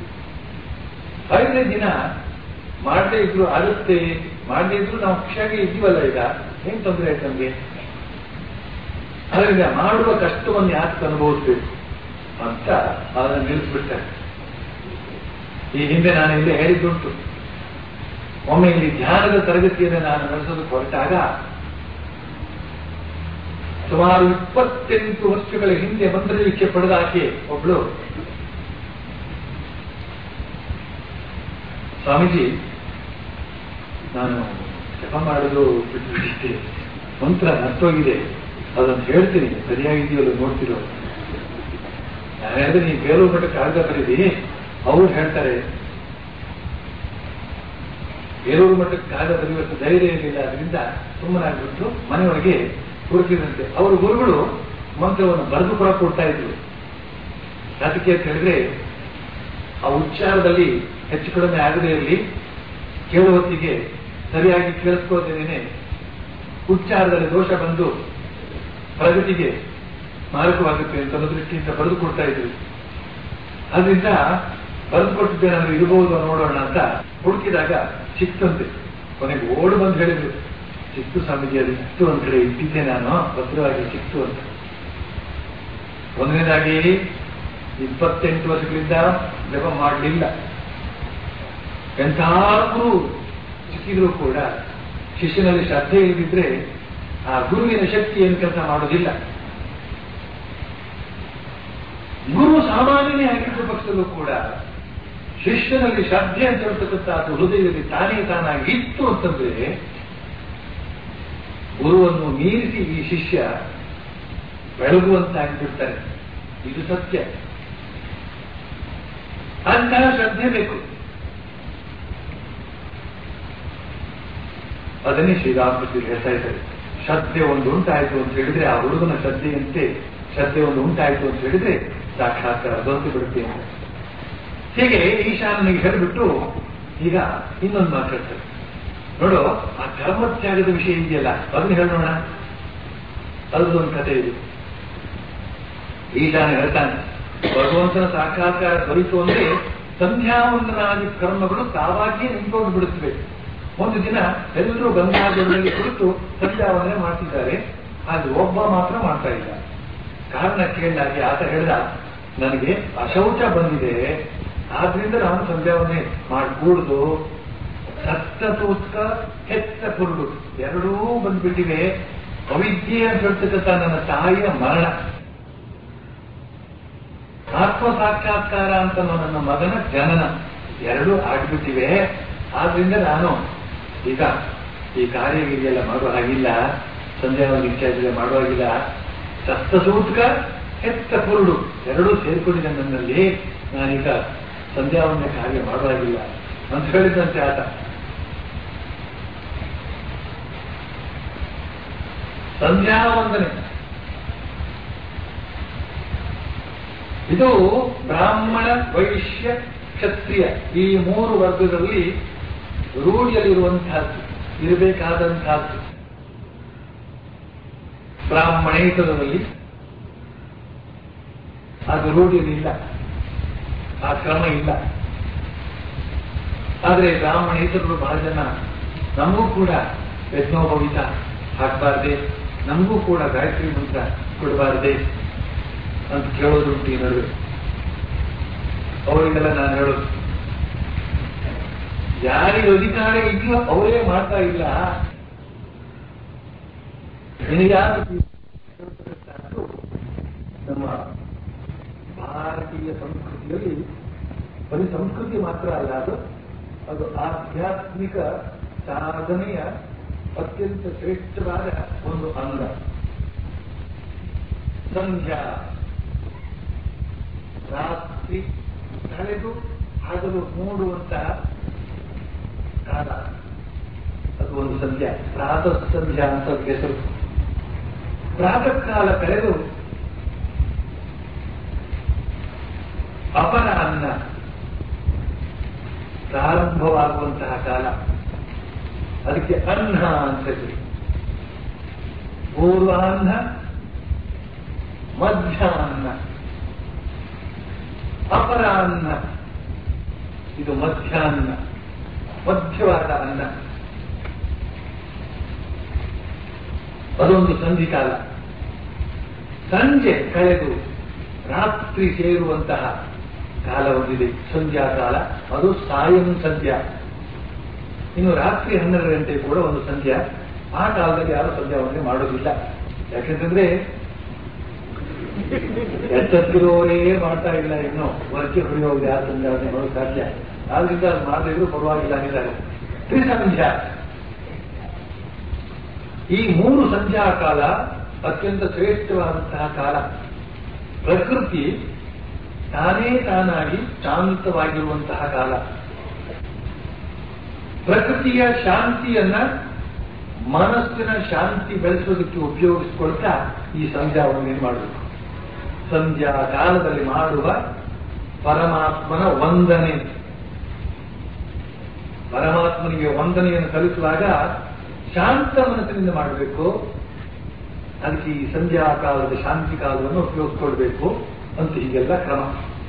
ಐದನೇ ದಿನ ಮಾಡದೇ ಇದ್ರು ಆಗುತ್ತೆ ಮಾಡದೇ ಇದ್ರು ನಾವು ಖುಷಿಯಾಗಿ ಇದ್ದೀವಲ್ಲ ಈಗ ಏನ್ ತೊಂದರೆ ಆಯ್ತು ನಮ್ಗೆ ಅದರಿಂದ ಮಾಡುವ ಕಷ್ಟವನ್ನು ಯಾಕೆ ಅನುಭವಿಸ್ಬೇಕು ಅಂತ ಅದನ್ನು ನಿಲ್ಲಿಸ್ಬಿಡ್ತಾರೆ ಈ ಹಿಂದೆ ನಾನು ಇಲ್ಲಿ ಹೇಳಿದ್ದುಂಟು ಒಮ್ಮೆ ಇಲ್ಲಿ ಧ್ಯಾನದ ತರಗತಿಯನ್ನು ನಾನು ನಡೆಸೋದಕ್ಕೆ ಹೊರಟಾಗ ಸುಮಾರು ಇಪ್ಪತ್ತೆಂಟು ವರ್ಷಗಳ ಹಿಂದೆ ಮಂತ್ರದೀಕ್ಷೆ ಪಡೆದ ಆಕೆ ಒಬ್ಳು ಸ್ವಾಮೀಜಿ ನಾನು ಜಪ ಮಾಡೋದು ಬಿಟ್ಟುಬಿಟ್ಟಿದ್ದೆ ಮಂತ್ರ ನಷ್ಟೋಗಿದೆ ಅದನ್ನು ಹೇಳ್ತೀನಿ ಸರಿಯಾಗಿದೆಯಲ್ಲ ನೋಡ್ತಿರೋ ನಾನು ಹೇಳಿದ್ರೆ ನೀವು ಬೇಲೂರು ಮಠ ಕಾಗದ ಬರೀರಿ ಅವ್ರು ಹೇಳ್ತಾರೆ ಬೇಲೂರು ಮಠಕ್ಕೆ ಕಾಗದ ಬರೆಯುವಷ್ಟು ಧೈರ್ಯ ಇರಲಿಲ್ಲ ಅದರಿಂದ ಸುಮ್ಮನಾಗ್ಬಿಟ್ಟು ಮನೆಯೊಳಗೆ ಕುಳಿತಿದಂತೆ ಅವರ ಗುರುಗಳು ಮಂತ್ರವನ್ನು ಬರೆದು ಕೂಡ ಕೊಡ್ತಾ ಇದ್ರು ಅದಕ್ಕೆ ಅಂತ ಹೇಳಿದ್ರೆ ಆ ಉಚ್ಚಾರದಲ್ಲಿ ಹೆಚ್ಚು ಕಡಿಮೆ ಆಗದೇ ಇರಲಿ ಕೇಳುವ ಹೊತ್ತಿಗೆ ಸರಿಯಾಗಿ ಕೇಳಿಸ್ಕೋದೇನೆ ಉಚ್ಚಾರದಲ್ಲಿ ದೋಷ ಬಂದು ಪ್ರಗತಿಗೆ ಮಾರಕವಾಗುತ್ತೆ ಅಂತ ಅನ್ನೋ ದೃಷ್ಟಿಯಿಂದ ಬರೆದು ಕೊಡ್ತಾ ಇದ್ರು ಅದರಿಂದ ಬರೆದು ಕೊಟ್ಟಿದ್ದೇನಾದ್ರೂ ಇರಬಹುದು ನೋಡೋಣ ಅಂತ ಹುಡುಕಿದಾಗ ಸಿಕ್ತಂತೆ ಕೊನೆಗೆ ಓಡು ಬಂದು ಹೇಳಿದ್ರು ಸಿಕ್ತು ಸ್ವಾಮೀಜಿ ಅದು ಸಿಕ್ತು ಒಂದ್ ಕಡೆ ಇಟ್ಟಿದ್ದೆ ನಾನು ಭದ್ರವಾಗಿ ಸಿಕ್ತು ಅಂತ ಒಂದನೇದಾಗಿ ಇಪ್ಪತ್ತೆಂಟು ವರ್ಷಗಳಿಂದ ಜಪ ಮಾಡಲಿಲ್ಲ ಎಂಥಾದ್ರೂ ಸಿಕ್ಕಿದ್ರು ಕೂಡ ಶಿಷ್ಯನಲ್ಲಿ ಶ್ರದ್ಧೆ ಇಲ್ಲದಿದ್ರೆ ಆ ಗುರುವಿನ ಶಕ್ತಿ ಏನು ಕೆಲಸ ಮಾಡೋದಿಲ್ಲ ಗುರು ಸಾಮಾನ್ಯನೇ ಆಗಿದ್ದ ಪಕ್ಷದಲ್ಲೂ ಕೂಡ ಶಿಷ್ಯನಲ್ಲಿ ಶ್ರದ್ಧೆ ಅಂತ ಹೇಳ್ತಕ್ಕಂಥದ್ದು ಹೃದಯದಲ್ಲಿ ತಾನೇ ತಾನಾಗಿ ಇತ್ತು ಅಂತಂದ್ರೆ ಗುರುವನ್ನು ಮೀರಿಸಿ ಈ ಶಿಷ್ಯ ಬೆಳಗುವಂತಾಗಿಬಿಡ್ತಾರೆ ಇದು ಸತ್ಯ ಅಂತಹ ಶ್ರದ್ಧೆ ಬೇಕು ಅದನ್ನೇ ಶ್ರೀರಾಮಕೃಷ್ಣ ಹೇಳ್ತಾ ಇದ್ದಾರೆ ಶ್ರದ್ಧೆ ಒಂದು ಉಂಟಾಯಿತು ಅಂತ ಹೇಳಿದ್ರೆ ಆ ಹುಡುಗನ ಶ್ರದ್ಧೆಯಂತೆ ಶ್ರದ್ಧೆ ಒಂದು ಉಂಟಾಯಿತು ಅಂತ ಹೇಳಿದ್ರೆ ಸಾಕ್ಷಾತ್ಕಾರ ದೊರೆತು ಬಿಡುತ್ತೆ ಅಂತ ಹೀಗೆ ಈಶಾನನಿಗೆ ಹೇಳಿಬಿಟ್ಟು ಈಗ ಇನ್ನೊಂದು ಮಾತು ಹೇಳ್ತಾರೆ ನೋಡು ಆ ಧರ್ಮತ್ಯಾಗದ ವಿಷಯ ಇದೆಯಲ್ಲ ಅದನ್ನ ಹೇಳೋಣ ಅದೊಂದು ಕಥೆ ಇದೆ ಈಶಾನ ಹೇಳ್ತಾನೆ ಭಗವಂತನ ಸಾಕ್ಷಾತ್ಕಾರ ದೊರೆತು ಅಂದ್ರೆ ಸಂಧ್ಯಾವಂದನಾದಿ ಕರ್ಮಗಳು ತಾವಾಗಿಯೇ ನಿಂತ್ಕೊಂಡು ಬಿಡುತ್ತವೆ ಒಂದು ದಿನ ಎಲ್ಲರೂ ಗಂಗಾಜಲದಲ್ಲಿ ಕುಳಿತು ಸಂಧ್ಯಾವಂದನೆ ಮಾಡ್ತಿದ್ದಾರೆ ಅಲ್ಲಿ ಒಬ್ಬ ಮಾತ್ರ ಮಾಡ್ತಾ ಇಲ್ಲ ಕಾರಣ ಕೇಳಲಾಗಿ ಆತ ಹೇಳ್ದ ನನಗೆ ಅಶೌಚ ಬಂದಿದೆ ಆದ್ರಿಂದ ನಾನು ಸಂಧ್ಯಾವಂದನೆ ಮಾಡಕೂಡುದು ಸತ್ತತೂತ್ಕ ಹೆತ್ತ ಕುರುಡು ಎರಡೂ ಬಂದ್ಬಿಟ್ಟಿವೆ ಅವಿದ್ಯೆ ಅಂತ ಹೇಳ್ತಕ್ಕಂಥ ನನ್ನ ತಾಯಿಯ ಮರಣ ಆತ್ಮ ಸಾಕ್ಷಾತ್ಕಾರ ಅಂತ ನನ್ನ ಮಗನ ಜನನ ಎರಡೂ ಆಗ್ಬಿಟ್ಟಿವೆ ಆದ್ರಿಂದ ನಾನು ಈಗ ಈ ಕಾರ್ಯಗಿರಿಯೆಲ್ಲ ಮಾಡುವ ಹಾಗಿಲ್ಲ ಸಂಧ್ಯಾವಂತ ಇತ್ಯಾದಿ ಮಾಡುವ ಹಾಗಿಲ್ಲ ಸಪ್ತಸೂತ್ಕ ಹೆತ್ತ ಕುರುಡು ಎರಡೂ ಸೇರ್ಕೊಂಡಿದೆ ನನ್ನಲ್ಲಿ ನಾನೀಗ ಸಂಧ್ಯಾವಂದನೆ ಕಾರ್ಯ ಮಾಡುವ ಹಾಗಿಲ್ಲ ಅಂತ ಹೇಳಿದಂತೆ ಆತ ಸಂಧ್ಯಾವಂದನೆ ಇದು ಬ್ರಾಹ್ಮಣ ವೈಶ್ಯ ಕ್ಷತ್ರಿಯ ಈ ಮೂರು ವರ್ಗದಲ್ಲಿ ರೂಢಿಯಲ್ಲಿರುವಂತಹದ್ದು ಇರಬೇಕಾದಂತಹದ್ದು ಬ್ರಾಹ್ಮಣೇತರದಲ್ಲಿ ಅದು ರೂಢಿಯಲ್ಲಿಲ್ಲ ಆ ಕ್ರಮ ಇಲ್ಲ ಆದರೆ ಬ್ರಾಹ್ಮಣೇತರರು ಬಹಳ ಜನ ನಮಗೂ ಕೂಡ ಯಜ್ಞೋಪವಿತ ಹಾಕಬಾರ್ದೆ ನಮಗೂ ಕೂಡ ಗಾಯತ್ರಿ ಮಂತ್ರ ಕೊಡಬಾರ್ದೆ ಅಂತ ಕೇಳೋದುಂಟು ಈ ನಡುವೆ ಅವರಿಗೆಲ್ಲ ನಾನು ಹೇಳೋದು ಯಾರಿಗೆ ಅಧಿಕಾರ ಇದೆಯೋ ಅವರೇ ಮಾಡ್ತಾ ಇಲ್ಲ ನಿನಗ್ಯಾರು ಹೇಳ್ತಕ್ಕಂಥದ್ದು ನಮ್ಮ ಭಾರತೀಯ ಸಂಸ್ಕೃತಿಯಲ್ಲಿ ಬರೀ ಸಂಸ್ಕೃತಿ ಮಾತ್ರ ಅಲ್ಲ ಅದು ಅದು ಆಧ್ಯಾತ್ಮಿಕ ಸಾಧನೆಯ ಅತ್ಯಂತ ಶ್ರೇಷ್ಠವಾದ ಒಂದು ಅಂಗ ಸಂಧ್ಯಾ ರಾತ್ರಿ ಕಳೆದು ಹಗಲು ಮೂಡುವಂತ ಕಾಲ ಅದು ಒಂದು ಸಂಧ್ಯಾ ಪ್ರಾತಃ ಸಂಧ್ಯಾ ಅಂತ ಅದಕ್ಕೆ ಹೆಸರು ಪ್ರಾತಃ ಕಾಲ ಕಳೆದು ಅಪರಾಹ್ನ ಪ್ರಾರಂಭವಾಗುವಂತಹ ಕಾಲ ಅದಕ್ಕೆ ಅನ್ನ ಅಂತ ಹೆಸರು ಪೂರ್ವಾಹ್ನ ಮಧ್ಯಾಹ್ನ ಅಪರಾಹ್ನ ಇದು ಮಧ್ಯಾಹ್ನ ಮಧ್ಯವಾದ ಅನ್ನ ಅದೊಂದು ಸಂಧಿಕಾಲ ಸಂಜೆ ಕಳೆದು ರಾತ್ರಿ ಸೇರುವಂತಹ ಕಾಲ ಒಂದಿದೆ ಸಂಧ್ಯಾ ಕಾಲ ಅದು ಸಾಯಂ ಸಂಧ್ಯಾ ಇನ್ನು ರಾತ್ರಿ ಹನ್ನೆರಡು ಗಂಟೆ ಕೂಡ ಒಂದು ಸಂಧ್ಯಾ ಆ ಕಾಲದಲ್ಲಿ ಯಾರು ಸಂಧ್ಯಾವಂದನೆ ಮಾಡೋದಿಲ್ಲ ಯಾಕೆಂತಂದ್ರೆ ಎಚ್ಚತ್ತಿರುವವರೇ ಮಾಡ್ತಾ ಇಲ್ಲ ಇನ್ನು ವರ್ಕೆ ಹೊಡೆಯೋದು ಯಾರು ಸಂಧ್ಯಾವಂದನೆ ಮಾಡೋದು ಸಾಧ್ಯ ಆದ್ರಿಂದ ಅದು ಮಾಡಿದ್ರು ಪರವಾಗಿಲ್ಲ ಅಂದಿದ್ದಾರೆ ತ್ರಿಸಂಧ್ಯಾ ಈ ಮೂರು ಸಂಧ್ಯಾ ಕಾಲ ಅತ್ಯಂತ ಶ್ರೇಷ್ಠವಾದಂತಹ ಕಾಲ ಪ್ರಕೃತಿ ತಾನೇ ತಾನಾಗಿ ಶಾಂತವಾಗಿರುವಂತಹ ಕಾಲ ಪ್ರಕೃತಿಯ ಶಾಂತಿಯನ್ನ ಮನಸ್ಸಿನ ಶಾಂತಿ ಬೆಳೆಸೋದಕ್ಕೆ ಉಪಯೋಗಿಸಿಕೊಳ್ತಾ ಈ ಸಂಧ್ಯಾವನ್ನು ಮಾಡಬೇಕು ಸಂಧ್ಯಾ ಕಾಲದಲ್ಲಿ ಮಾಡುವ ಪರಮಾತ್ಮನ ವಂದನೆ ಪರಮಾತ್ಮನಿಗೆ ವಂದನೆಯನ್ನು ಸಲ್ಲಿಸುವಾಗ ಶಾಂತ ಮನಸ್ಸಿನಿಂದ ಮಾಡಬೇಕು ಅದಕ್ಕೆ ಈ ಸಂಧ್ಯಾ ಕಾಲದ ಶಾಂತಿ ಕಾಲವನ್ನು ಉಪಯೋಗಿಸ್ಕೊಳ್ಬೇಕು ಅಂತ ಹೀಗೆಲ್ಲ ಕ್ರಮ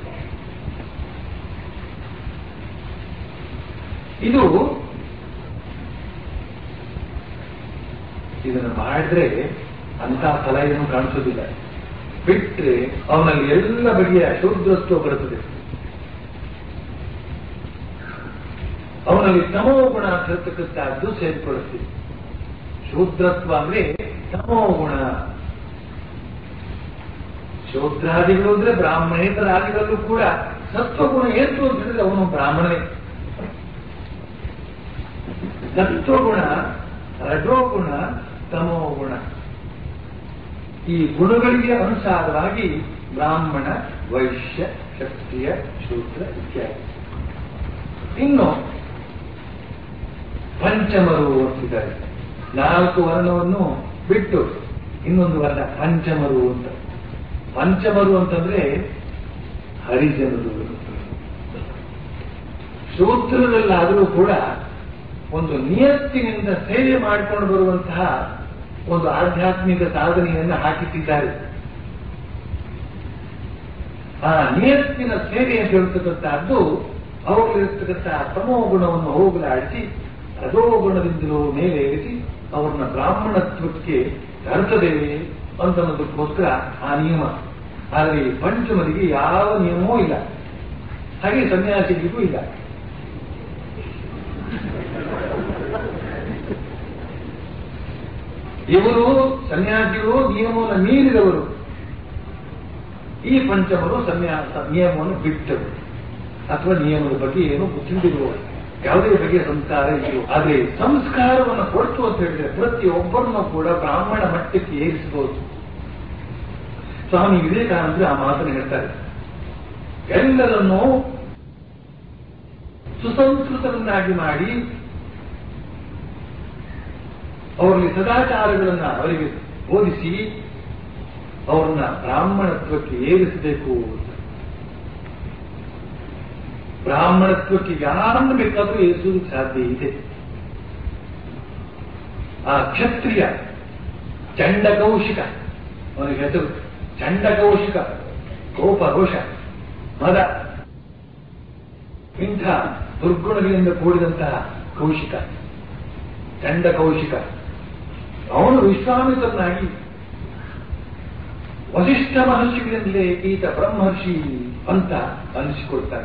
ಇದು ಇದನ್ನು ಮಾಡಿದ್ರೆ ಅಂತ ಫಲ ಏನು ಕಾಣಿಸೋದಿಲ್ಲ ಬಿಟ್ರೆ ಅವನಲ್ಲಿ ಎಲ್ಲ ಬಗೆಯ ಶೂದ್ರತ್ವ ಬರುತ್ತದೆ ಅವನಲ್ಲಿ ತಮೋ ಗುಣ ಅಂತ ಹೇಳ್ತಕ್ಕಂಥದ್ದು ಸೇರಿಕೊಳ್ಳುತ್ತೆ ಶೂದ್ರತ್ವ ಅಂದ್ರೆ ತಮೋ ಗುಣ ಶೂದ್ರಾದಿಗಳು ಅಂದ್ರೆ ಬ್ರಾಹ್ಮಣೇತರ ಆದಿಗಳಲ್ಲೂ ಕೂಡ ಸತ್ವಗುಣ ಎಷ್ಟು ಅಂತ ಹೇಳಿದ್ರೆ ಅವನು ಬ್ರಾಹ್ಮಣನೇ ಸತ್ವಗುಣ ರಜೋಗುಣ ತಮೋ ಗುಣ ಈ ಗುಣಗಳಿಗೆ ಅನುಸಾರವಾಗಿ ಬ್ರಾಹ್ಮಣ ವೈಶ್ಯ ಕ್ಷತ್ರಿಯ ಶೂದ್ರ ಇತ್ಯಾದಿ ಇನ್ನು ಪಂಚಮರು ಅಂತಿದ್ದಾರೆ ನಾಲ್ಕು ವರ್ಣವನ್ನು ಬಿಟ್ಟು ಇನ್ನೊಂದು ವರ್ಣ ಪಂಚಮರು ಅಂತ ಪಂಚಮರು ಅಂತಂದ್ರೆ ಹರಿಜನರು ಶೂದ್ರರಲ್ಲಾದರೂ ಕೂಡ ಒಂದು ನಿಯತ್ತಿನಿಂದ ಸೇವೆ ಮಾಡಿಕೊಂಡು ಬರುವಂತಹ ಒಂದು ಆಧ್ಯಾತ್ಮಿಕ ಸಾಧನೆಯನ್ನು ಹಾಕಿಟ್ಟಿದ್ದಾರೆ ಆ ನಿಯತ್ತಿನ ಸೇವೆ ಅಂತ ಹೇಳ್ತಕ್ಕಂಥದ್ದು ಅವರಲ್ಲಿರ್ತಕ್ಕಂತಹ ತಮೋ ಗುಣವನ್ನು ಹೋಗಲಾಡಿಸಿ ರಜೋ ಗುಣದಿಂದಲೂ ಮೇಲೆ ಏರಿಸಿ ಅವ್ರನ್ನ ಬ್ರಾಹ್ಮಣತ್ವಕ್ಕೆ ತರುತ್ತದೆ ಅಂತ ಅನ್ನೋದಕ್ಕೋಸ್ಕರ ಆ ನಿಯಮ ಆದರೆ ಈ ಪಂಚಮರಿಗೆ ಯಾವ ನಿಯಮವೂ ಇಲ್ಲ ಹಾಗೆ ಸನ್ಯಾಸಿಗಳಿಗೂ ಇಲ್ಲ ಇವರು ಸನ್ಯಾಸಿಗಳು ನಿಯಮವನ್ನು ಮೀರಿದವರು ಈ ಪಂಚಮರು ಸನ್ಯಾಸ ನಿಯಮವನ್ನು ಬಿಟ್ಟರು ಅಥವಾ ನಿಯಮದ ಬಗ್ಗೆ ಏನು ತಿಳಿದಿರುವವರು ಯಾವುದೇ ಬಗೆಯ ಸಂಸ್ಕಾರ ಇಲ್ಲ ಆದರೆ ಸಂಸ್ಕಾರವನ್ನು ಕೊಡ್ತು ಅಂತ ಹೇಳಿದ್ರೆ ಪ್ರತಿಯೊಬ್ಬರನ್ನು ಕೂಡ ಬ್ರಾಹ್ಮಣ ಮಟ್ಟಕ್ಕೆ ಏರಿಸಬಹುದು ಸ್ವಾಮಿ ವಿವೇಕಾನಂದರು ಆ ಮಾತನ್ನು ಹೇಳ್ತಾರೆ ಎಲ್ಲರನ್ನೂ ಸುಸಂಸ್ಕೃತರನ್ನಾಗಿ ಮಾಡಿ ಅವರಲ್ಲಿ ಸದಾಚಾರಗಳನ್ನ ಅವರಿಗೆ ಬೋಧಿಸಿ ಅವ್ರನ್ನ ಬ್ರಾಹ್ಮಣತ್ವಕ್ಕೆ ಏರಿಸಬೇಕು ಅಂತ ಬ್ರಾಹ್ಮಣತ್ವಕ್ಕೆ ಯಾರನ್ನು ಬೇಕಾದರೂ ಏರಿಸುವುದಕ್ಕೆ ಸಾಧ್ಯ ಇದೆ ಆ ಕ್ಷತ್ರಿಯ ಚಂಡಕೌಶಿಕ ಅವನಿಗೆ ಹೆಸರು ಚಂಡಕೌಶಿಕ ಕೋಪ ರೋಷ ಮದ ಇಂಥ ದುರ್ಗುಣಗಳಿಂದ ಕೂಡಿದಂತಹ ಕೌಶಿಕ ಚಂಡ ಕೌಶಿಕ ಅವನು ವಿಶ್ವಾಮಿತ್ರನಾಗಿ ವಸಿಷ್ಠ ಮಹರ್ಷಿಗಳಿಂದಲೇ ಈತ ಬ್ರಹ್ಮರ್ಷಿ ಅಂತ ಅನಿಸಿಕೊಳ್ತಾನೆ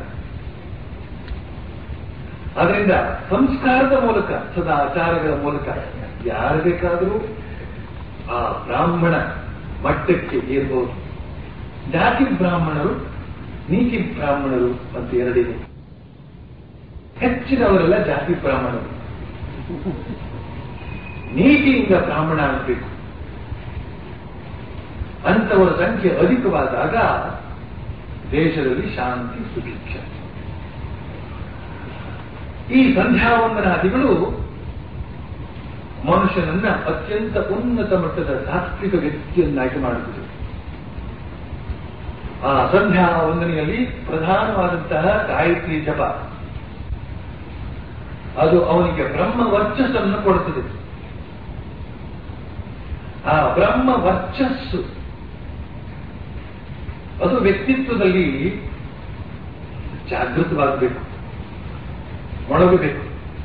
ಅದರಿಂದ ಸಂಸ್ಕಾರದ ಮೂಲಕ ಸದಾಚಾರಗಳ ಮೂಲಕ ಯಾರು ಬೇಕಾದರೂ ಆ ಬ್ರಾಹ್ಮಣ ಮಟ್ಟಕ್ಕೆ ಏರ್ಬೋದು ಜಾತಿ ಬ್ರಾಹ್ಮಣರು ನೀತಿ ಬ್ರಾಹ್ಮಣರು ಅಂತ ಎರಡಿದೆ ಹೆಚ್ಚಿನವರೆಲ್ಲ ಜಾತಿ ಬ್ರಾಹ್ಮಣರು ನೀತಿಯಿಂದ ಬ್ರಾಹ್ಮಣ ಆಗಬೇಕು ಅಂತವರ ಸಂಖ್ಯೆ ಅಧಿಕವಾದಾಗ ದೇಶದಲ್ಲಿ ಶಾಂತಿ ಸುಭಿಕ್ಷ ಈ ಸಂಧ್ಯಾವಂದನಾದಿಗಳು ಮನುಷ್ಯನನ್ನ ಅತ್ಯಂತ ಉನ್ನತ ಮಟ್ಟದ ಸಾತ್ವಿಕ ವ್ಯಕ್ತಿಯನ್ನಾಗಿ ಮಾಡುತ್ತದೆ ಆ ಸಂಧ್ಯಾ ವಂದನೆಯಲ್ಲಿ ಪ್ರಧಾನವಾದಂತಹ ಗಾಯತ್ರಿ ಜಪ ಅದು ಅವನಿಗೆ ಬ್ರಹ್ಮ ವರ್ಚಸ್ಸನ್ನು ಕೊಡುತ್ತದೆ ಆ ಬ್ರಹ್ಮ ವರ್ಚಸ್ಸು ಅದು ವ್ಯಕ್ತಿತ್ವದಲ್ಲಿ ಜಾಗೃತವಾಗಬೇಕು ಮೊಳಗಬೇಕು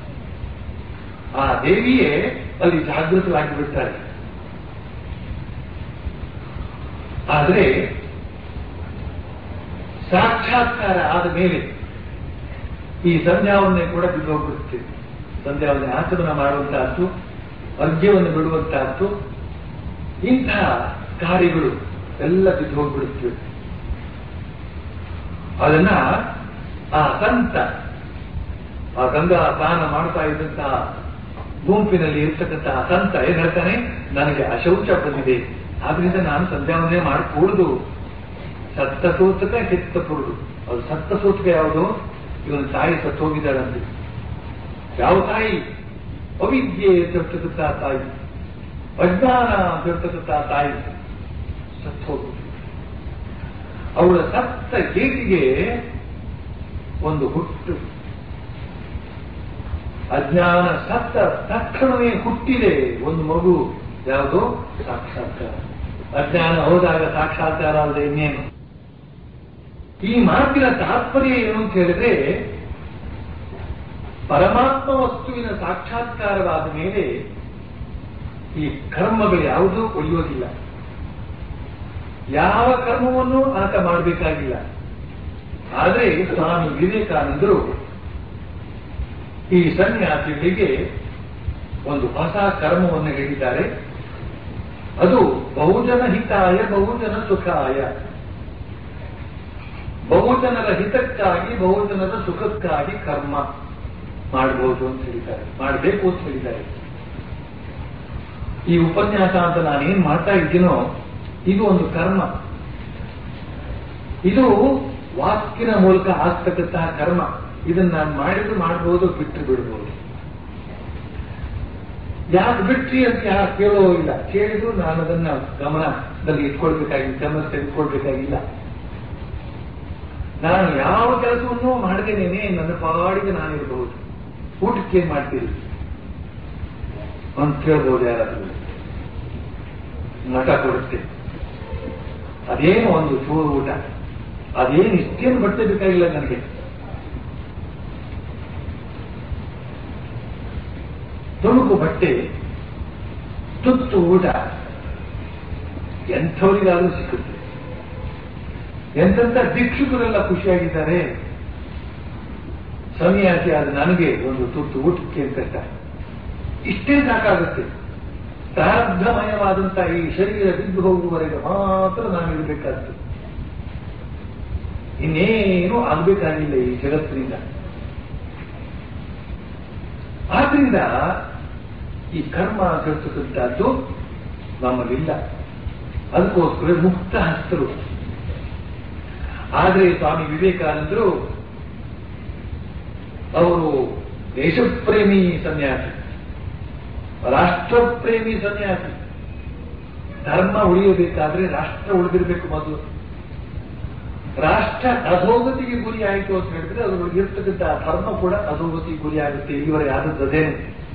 ಆ ದೇವಿಯೇ ಅಲ್ಲಿ ಜಾಗೃತವಾಗಿ ಬಿಡ್ತಾರೆ ಆದರೆ ಸಾಕ್ಷಾತ್ಕಾರ ಆದ ಮೇಲೆ ಈ ಸಂಧ್ಯಾವನ್ನೇ ಕೂಡ ಬಿದ್ದೋಗ್ಬಿಡುತ್ತೆ ಸಂಧ್ಯಾವನ್ನೇ ಆಚಮನ ಮಾಡುವಂತಹದ್ದು ಅರ್ಘ್ಯವನ್ನು ಬಿಡುವಂತಹದ್ದು ಇಂತಹ ಕಾರ್ಯಗಳು ಎಲ್ಲ ಬಿದ್ದು ಹೋಗ್ಬಿಡುತ್ತವೆ ಅದನ್ನ ಆ ಸಂತ ಆ ಗಂಗಾ ಸ್ನಾನ ಮಾಡ್ತಾ ಇದ್ದಂತಹ ಗುಂಪಿನಲ್ಲಿ ಇರ್ತಕ್ಕಂತಹ ಸಂತ ಏನ್ ಹೇಳ್ತಾನೆ ನನಗೆ ಅಶೌಚ ಬಂದಿದೆ ಆದ್ರಿಂದ ನಾನು ಸಂಧ್ಯಾವಂದನೆ ಮಾಡಕೂಡುದು ಸತ್ತ ಸೂತಕ ಕೆತ್ತ ಪುರುಡು ಅದು ಸತ್ತ ಸೂತಕ ಯಾವುದು ಇವನ ತಾಯಿ ಸತ್ತು ಹೋಗಿದ್ದಾಳಂತೆ ಯಾವ ತಾಯಿ ಅವಿದ್ಯೆ ತಿರ್ತಕ್ಕಂತಹ ತಾಯಿ ಅಜ್ಞಾನ ತಿರ್ತಕ್ಕಂತಹ ತಾಯಿ ಸತ್ತು ಹೋಗ್ಬಿಟ್ಟು ಅವಳ ಸತ್ತ ಗೇಟಿಗೆ ಒಂದು ಹುಟ್ಟು ಅಜ್ಞಾನ ಸತ್ತ ತಕ್ಷಣವೇ ಹುಟ್ಟಿದೆ ಒಂದು ಮಗು ಯಾವುದು ಸಾಕ್ಷಾತ್ಕಾರ ಅಜ್ಞಾನ ಹೋದಾಗ ಸಾಕ್ಷಾತ್ಕಾರ ಅಲ್ಲದೆ ಇನ್ನೇನು ಈ ಮಾತಿನ ತಾತ್ಪರ್ಯ ಏನು ಅಂತ ಹೇಳಿದ್ರೆ ಪರಮಾತ್ಮ ವಸ್ತುವಿನ ಸಾಕ್ಷಾತ್ಕಾರವಾದ ಮೇಲೆ ಈ ಕರ್ಮಗಳು ಯಾವುದೂ ಒಲಿಯೋದಿಲ್ಲ ಯಾವ ಕರ್ಮವನ್ನು ಆತ ಮಾಡಬೇಕಾಗಿಲ್ಲ ಆದರೆ ಸ್ವಾಮಿ ವಿವೇಕಾನಂದರು ಈ ಸನ್ಯಾಸಿಗಳಿಗೆ ಒಂದು ಹೊಸ ಕರ್ಮವನ್ನು ಹೇಳಿದ್ದಾರೆ ಅದು ಬಹುಜನ ಹಿತಾಯ ಬಹುಜನ ಸುಖಾಯ ಬಹುಜನರ ಹಿತಕ್ಕಾಗಿ ಬಹುಜನರ ಸುಖಕ್ಕಾಗಿ ಕರ್ಮ ಮಾಡಬಹುದು ಅಂತ ಹೇಳಿದ್ದಾರೆ ಮಾಡಬೇಕು ಅಂತ ಹೇಳಿದ್ದಾರೆ ಈ ಉಪನ್ಯಾಸ ಅಂತ ನಾನೇನ್ ಮಾಡ್ತಾ ಇದ್ದೀನೋ ಇದು ಒಂದು ಕರ್ಮ ಇದು ವಾಕ್ಯನ ಮೂಲಕ ಆಗ್ತಕ್ಕಂತಹ ಕರ್ಮ ಇದನ್ನ ನಾನು ಮಾಡಿದ್ರು ಮಾಡಬಹುದು ಬಿಟ್ಟು ಬಿಡಬಹುದು ಯಾಕೆ ಬಿಟ್ರಿ ಅಂತ ಯಾರು ಕೇಳೋ ಇಲ್ಲ ಕೇಳಿದ್ರು ನಾನು ಅದನ್ನ ಗಮನದಲ್ಲಿ ಇಟ್ಕೊಳ್ಬೇಕಾಗಿಲ್ಲ ಗಮನ ತೆಗೆದುಕೊಳ್ಬೇಕಾಗಿಲ್ಲ ನಾನು ಯಾವ ಕೆಲಸವನ್ನು ಮಾಡದೇನೇನೆ ನನ್ನ ಪಾಡಿಗೆ ನಾನಿರಬಹುದು ಊಟಕ್ಕೆ ಏನ್ ಮಾಡ್ತೀರಿ ಅಂತ ಕೇಳ್ಬೋದು ಯಾರಾದ್ರೂ ನಟ ಕೊಡುತ್ತೆ ಅದೇನು ಒಂದು ಚೂರು ಊಟ ಅದೇನು ಇಷ್ಟೇನು ಬಟ್ಟೆ ಬೇಕಾಗಿಲ್ಲ ನನಗೆ ತುಣುಕು ಬಟ್ಟೆ ತುತ್ತು ಊಟ ಎಂಥವರಿಗಾದ್ರೂ ಸಿಕ್ಕುತ್ತೆ ಎಂತೆಂಥ ಭಿಕ್ಷುಕರೆಲ್ಲ ಖುಷಿಯಾಗಿದ್ದಾರೆ ಸನ್ಯಾಸಿ ಆದ ನನಗೆ ಒಂದು ತುತ್ತು ಊಟಕ್ಕೆ ಅಂತ ಇಷ್ಟೇ ಸಾಕಾಗುತ್ತೆ ಪ್ರಾರಬ್ಧಮಯವಾದಂತಹ ಈ ಶರೀರ ಬಿದ್ದು ಹೋಗುವವರೆಗೆ ಮಾತ್ರ ನಾನಿರಬೇಕಾದ್ದು ಇನ್ನೇನು ಆಗ್ಬೇಕಾಗಿಲ್ಲ ಈ ಜಗತ್ತಿನಿಂದ ಆದ್ರಿಂದ ಈ ಕರ್ಮ ತಿಳಿಸತಕ್ಕಂಥದ್ದು ನಮ್ಮಲ್ಲಿಲ್ಲ ಅದಕ್ಕೋಸ್ಕರ ಮುಕ್ತ ಹಸ್ತರು ಆದರೆ ಸ್ವಾಮಿ ವಿವೇಕಾನಂದರು ಅವರು ದೇಶಪ್ರೇಮಿ ಸನ್ಯಾಸಿ ರಾಷ್ಟ್ರಪ್ರೇಮಿ ಸನ್ಯಾಸಿ ಧರ್ಮ ಉಳಿಯಬೇಕಾದ್ರೆ ರಾಷ್ಟ್ರ ಉಳಿದಿರಬೇಕು ಮೊದಲು ರಾಷ್ಟ್ರ ಅಧೋಗತಿಗೆ ಗುರಿ ಆಯಿತು ಅಂತ ಹೇಳಿದ್ರೆ ಅದರೊಳಗೆ ಇರ್ತಕ್ಕಂಥ ಧರ್ಮ ಕೂಡ ಅಧೋಗತಿಗೆ ಗುರಿ ಆಗುತ್ತೆ ಇಲ್ಲಿವರೆಗೆ ಆದದ್ದೇನೆ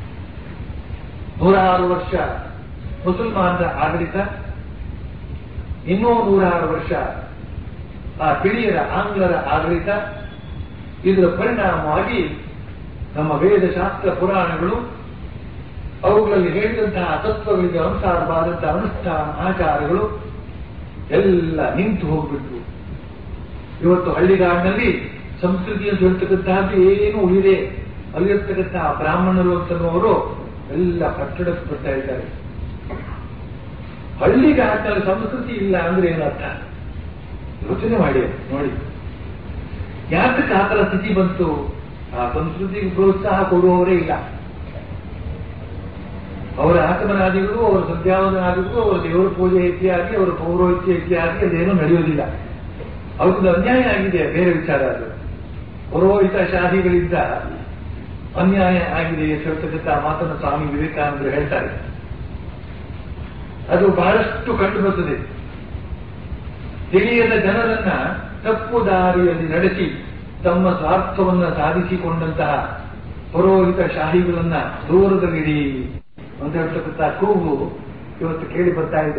ನೂರಾರು ವರ್ಷ ಮುಸಲ್ಮಾನರ ಆಡಳಿತ ಇನ್ನೂ ನೂರಾರು ವರ್ಷ ಆ ಪಿಳಿಯರ ಆಂಗ್ಲರ ಆಡಳಿತ ಇದರ ಪರಿಣಾಮವಾಗಿ ನಮ್ಮ ವೇದಶಾಸ್ತ್ರ ಪುರಾಣಗಳು ಅವುಗಳಲ್ಲಿ ಹೇಳಿದಂತಹ ತತ್ವಗಳಿಗೆ ಅನುಸಾರವಾದಂತಹ ಅನುಷ್ಠಾನ ಆಚಾರಗಳು ಎಲ್ಲ ನಿಂತು ಹೋಗ್ಬಿಟ್ವು ಇವತ್ತು ಹಳ್ಳಿಗಾಡಿನಲ್ಲಿ ಸಂಸ್ಕೃತಿ ಅಂತ ಹೇಳ್ತಕ್ಕಂತಹದ್ದು ಏನು ಉಳಿದೆ ಅಲ್ಲಿರ್ತಕ್ಕಂತಹ ಬ್ರಾಹ್ಮಣರು ಅಂತನ್ನುವರು ಎಲ್ಲ ಕಟ್ಟಡಕ್ಕೆ ಬರ್ತಾ ಇದ್ದಾರೆ ಹಳ್ಳಿಗಾಡಿನಲ್ಲಿ ಸಂಸ್ಕೃತಿ ಇಲ್ಲ ಅಂದ್ರೆ ಏನರ್ಥ ಯೋಚನೆ ಮಾಡಿ ನೋಡಿ ಯಾತಕ್ಕೆ ಆ ಥರ ಸ್ಥಿತಿ ಬಂತು ಆ ಸಂಸ್ಕೃತಿಗೆ ಪ್ರೋತ್ಸಾಹ ಕೊಡುವವರೇ ಇಲ್ಲ ಅವರ ಆಗಮನಾದಿಗಳು ಅವರ ಸಂಧ್ಯಾವನಾದಿಗಳು ಅವರ ದೇವರ ಪೂಜೆ ಇತ್ಯಾದಿ ಅವರ ಪೌರೋಹಿತ್ಯ ಇತ್ಯಾದಿ ಅದೇನೂ ನಡೆಯೋದಿಲ್ಲ ಅವ್ರದ್ದು ಅನ್ಯಾಯ ಆಗಿದೆ ಬೇರೆ ವಿಚಾರ ಅದು ಪುರೋಹಿತ ಶಾಹಿಗಳಿಂದ ಅನ್ಯಾಯ ಆಗಿದೆ ಅಂತ ಹೇಳ್ತಕ್ಕಂಥ ಮಾತನ್ನು ಸ್ವಾಮಿ ವಿವೇಕಾನಂದರು ಹೇಳ್ತಾರೆ ಅದು ಬಹಳಷ್ಟು ಕಂಡು ಬರ್ತದೆ ತಿಳಿಯದ ಜನರನ್ನ ತಪ್ಪು ದಾರಿಯಲ್ಲಿ ನಡೆಸಿ ತಮ್ಮ ಸ್ವಾರ್ಥವನ್ನ ಸಾಧಿಸಿಕೊಂಡಂತಹ ಪುರೋಹಿತ ಶಾಹಿಗಳನ್ನ ದೂರದಲ್ಲಿಡಿ ಅಂತ ಹೇಳ್ತಕ್ಕಂಥ ಕೂಗು ಇವತ್ತು ಕೇಳಿ ಬರ್ತಾ ಇದೆ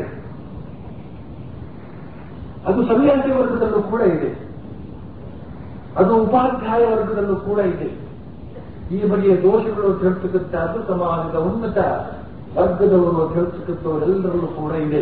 ಅದು ಸನ್ಯಾಸಿ ವರ್ಗದಲ್ಲೂ ಕೂಡ ಇದೆ ಅದು ಉಪಾಧ್ಯಾಯ ವರ್ಗದಲ್ಲೂ ಕೂಡ ಇದೆ ಈ ಬಗೆಯ ದೋಷಗಳು ಅಂತ ಹೇಳ್ತಕ್ಕಂಥದ್ದು ಸಮಾಜದ ಉನ್ನತ ವರ್ಗದವರು ಅಂತ ಹೇಳ್ತಕ್ಕಂಥವರೆಲ್ಲರಲ್ಲೂ ಕೂಡ ಇದೆ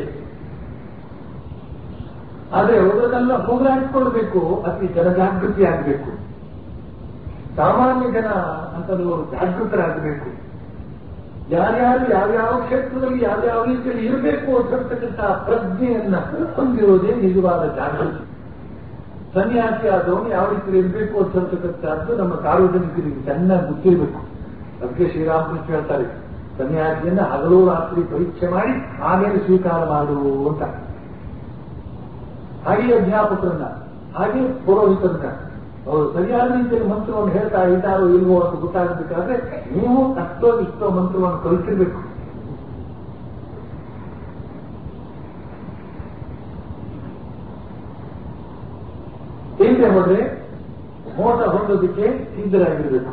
ಆದ್ರೆ ಅವರನ್ನೆಲ್ಲ ಹೋಗಲಾಡಿಸ್ಕೊಳ್ಬೇಕು ಅತಿ ಜನಜಾಗೃತಿ ಆಗಬೇಕು ಸಾಮಾನ್ಯ ಜನ ಅಂತವರು ಜಾಗೃತರಾಗಬೇಕು ಯಾರ್ಯಾರು ಯಾವ್ಯಾವ ಕ್ಷೇತ್ರದಲ್ಲಿ ಯಾವ್ಯಾವ ರೀತಿಯಲ್ಲಿ ಇರಬೇಕು ಅಂತ ಹೇಳ್ತಕ್ಕಂಥ ಪ್ರಜ್ಞೆಯನ್ನ ಹೊಂದಿರೋದೇ ನಿಜವಾದ ಜಾಗೃತಿ ಸನ್ಯಾಸಿ ಆದವನು ಯಾವ ರೀತಿ ಇರಬೇಕು ಅಂತ ಹೇಳ್ತಕ್ಕಂಥದ್ದು ನಮ್ಮ ಸಾರ್ವಜನಿಕರಿಗೆ ಚೆನ್ನಾಗಿ ಗೊತ್ತಿರಬೇಕು ಅದಕ್ಕೆ ಶ್ರೀರಾಮಕೃಷ್ಣ ಹೇಳ್ತಾರೆ ಸನ್ಯಾಸಿಯನ್ನ ಹಗಲು ರಾತ್ರಿ ಪರೀಕ್ಷೆ ಮಾಡಿ ಆಮೇಲೆ ಸ್ವೀಕಾರ ಮಾಡು ಅಂತ ಹಾಗೆ ಅಧ್ಯಾಪಕರನ್ನ ಹಾಗೆ ಪುರೋಹಿತರನ್ನ ಅವರು ಸರಿಯಾದ ರೀತಿಯಲ್ಲಿ ಮಂತ್ರವನ್ನು ಹೇಳ್ತಾ ಇದ್ದಾರೋ ಇಲ್ವೋ ಅಂತ ಗೊತ್ತಾಗಬೇಕಾದ್ರೆ ನೀವು ಅಷ್ಟೋ ಇಷ್ಟೋ ಮಂತ್ರವನ್ನು ಕಲಿಸಿರ್ಬೇಕು ಹಿಂದೆ ಹೋದ್ರೆ ಮೋಸ ಹೊಂದೋದಕ್ಕೆ ಸಿದ್ಧರಾಗಿರ್ಬೇಕು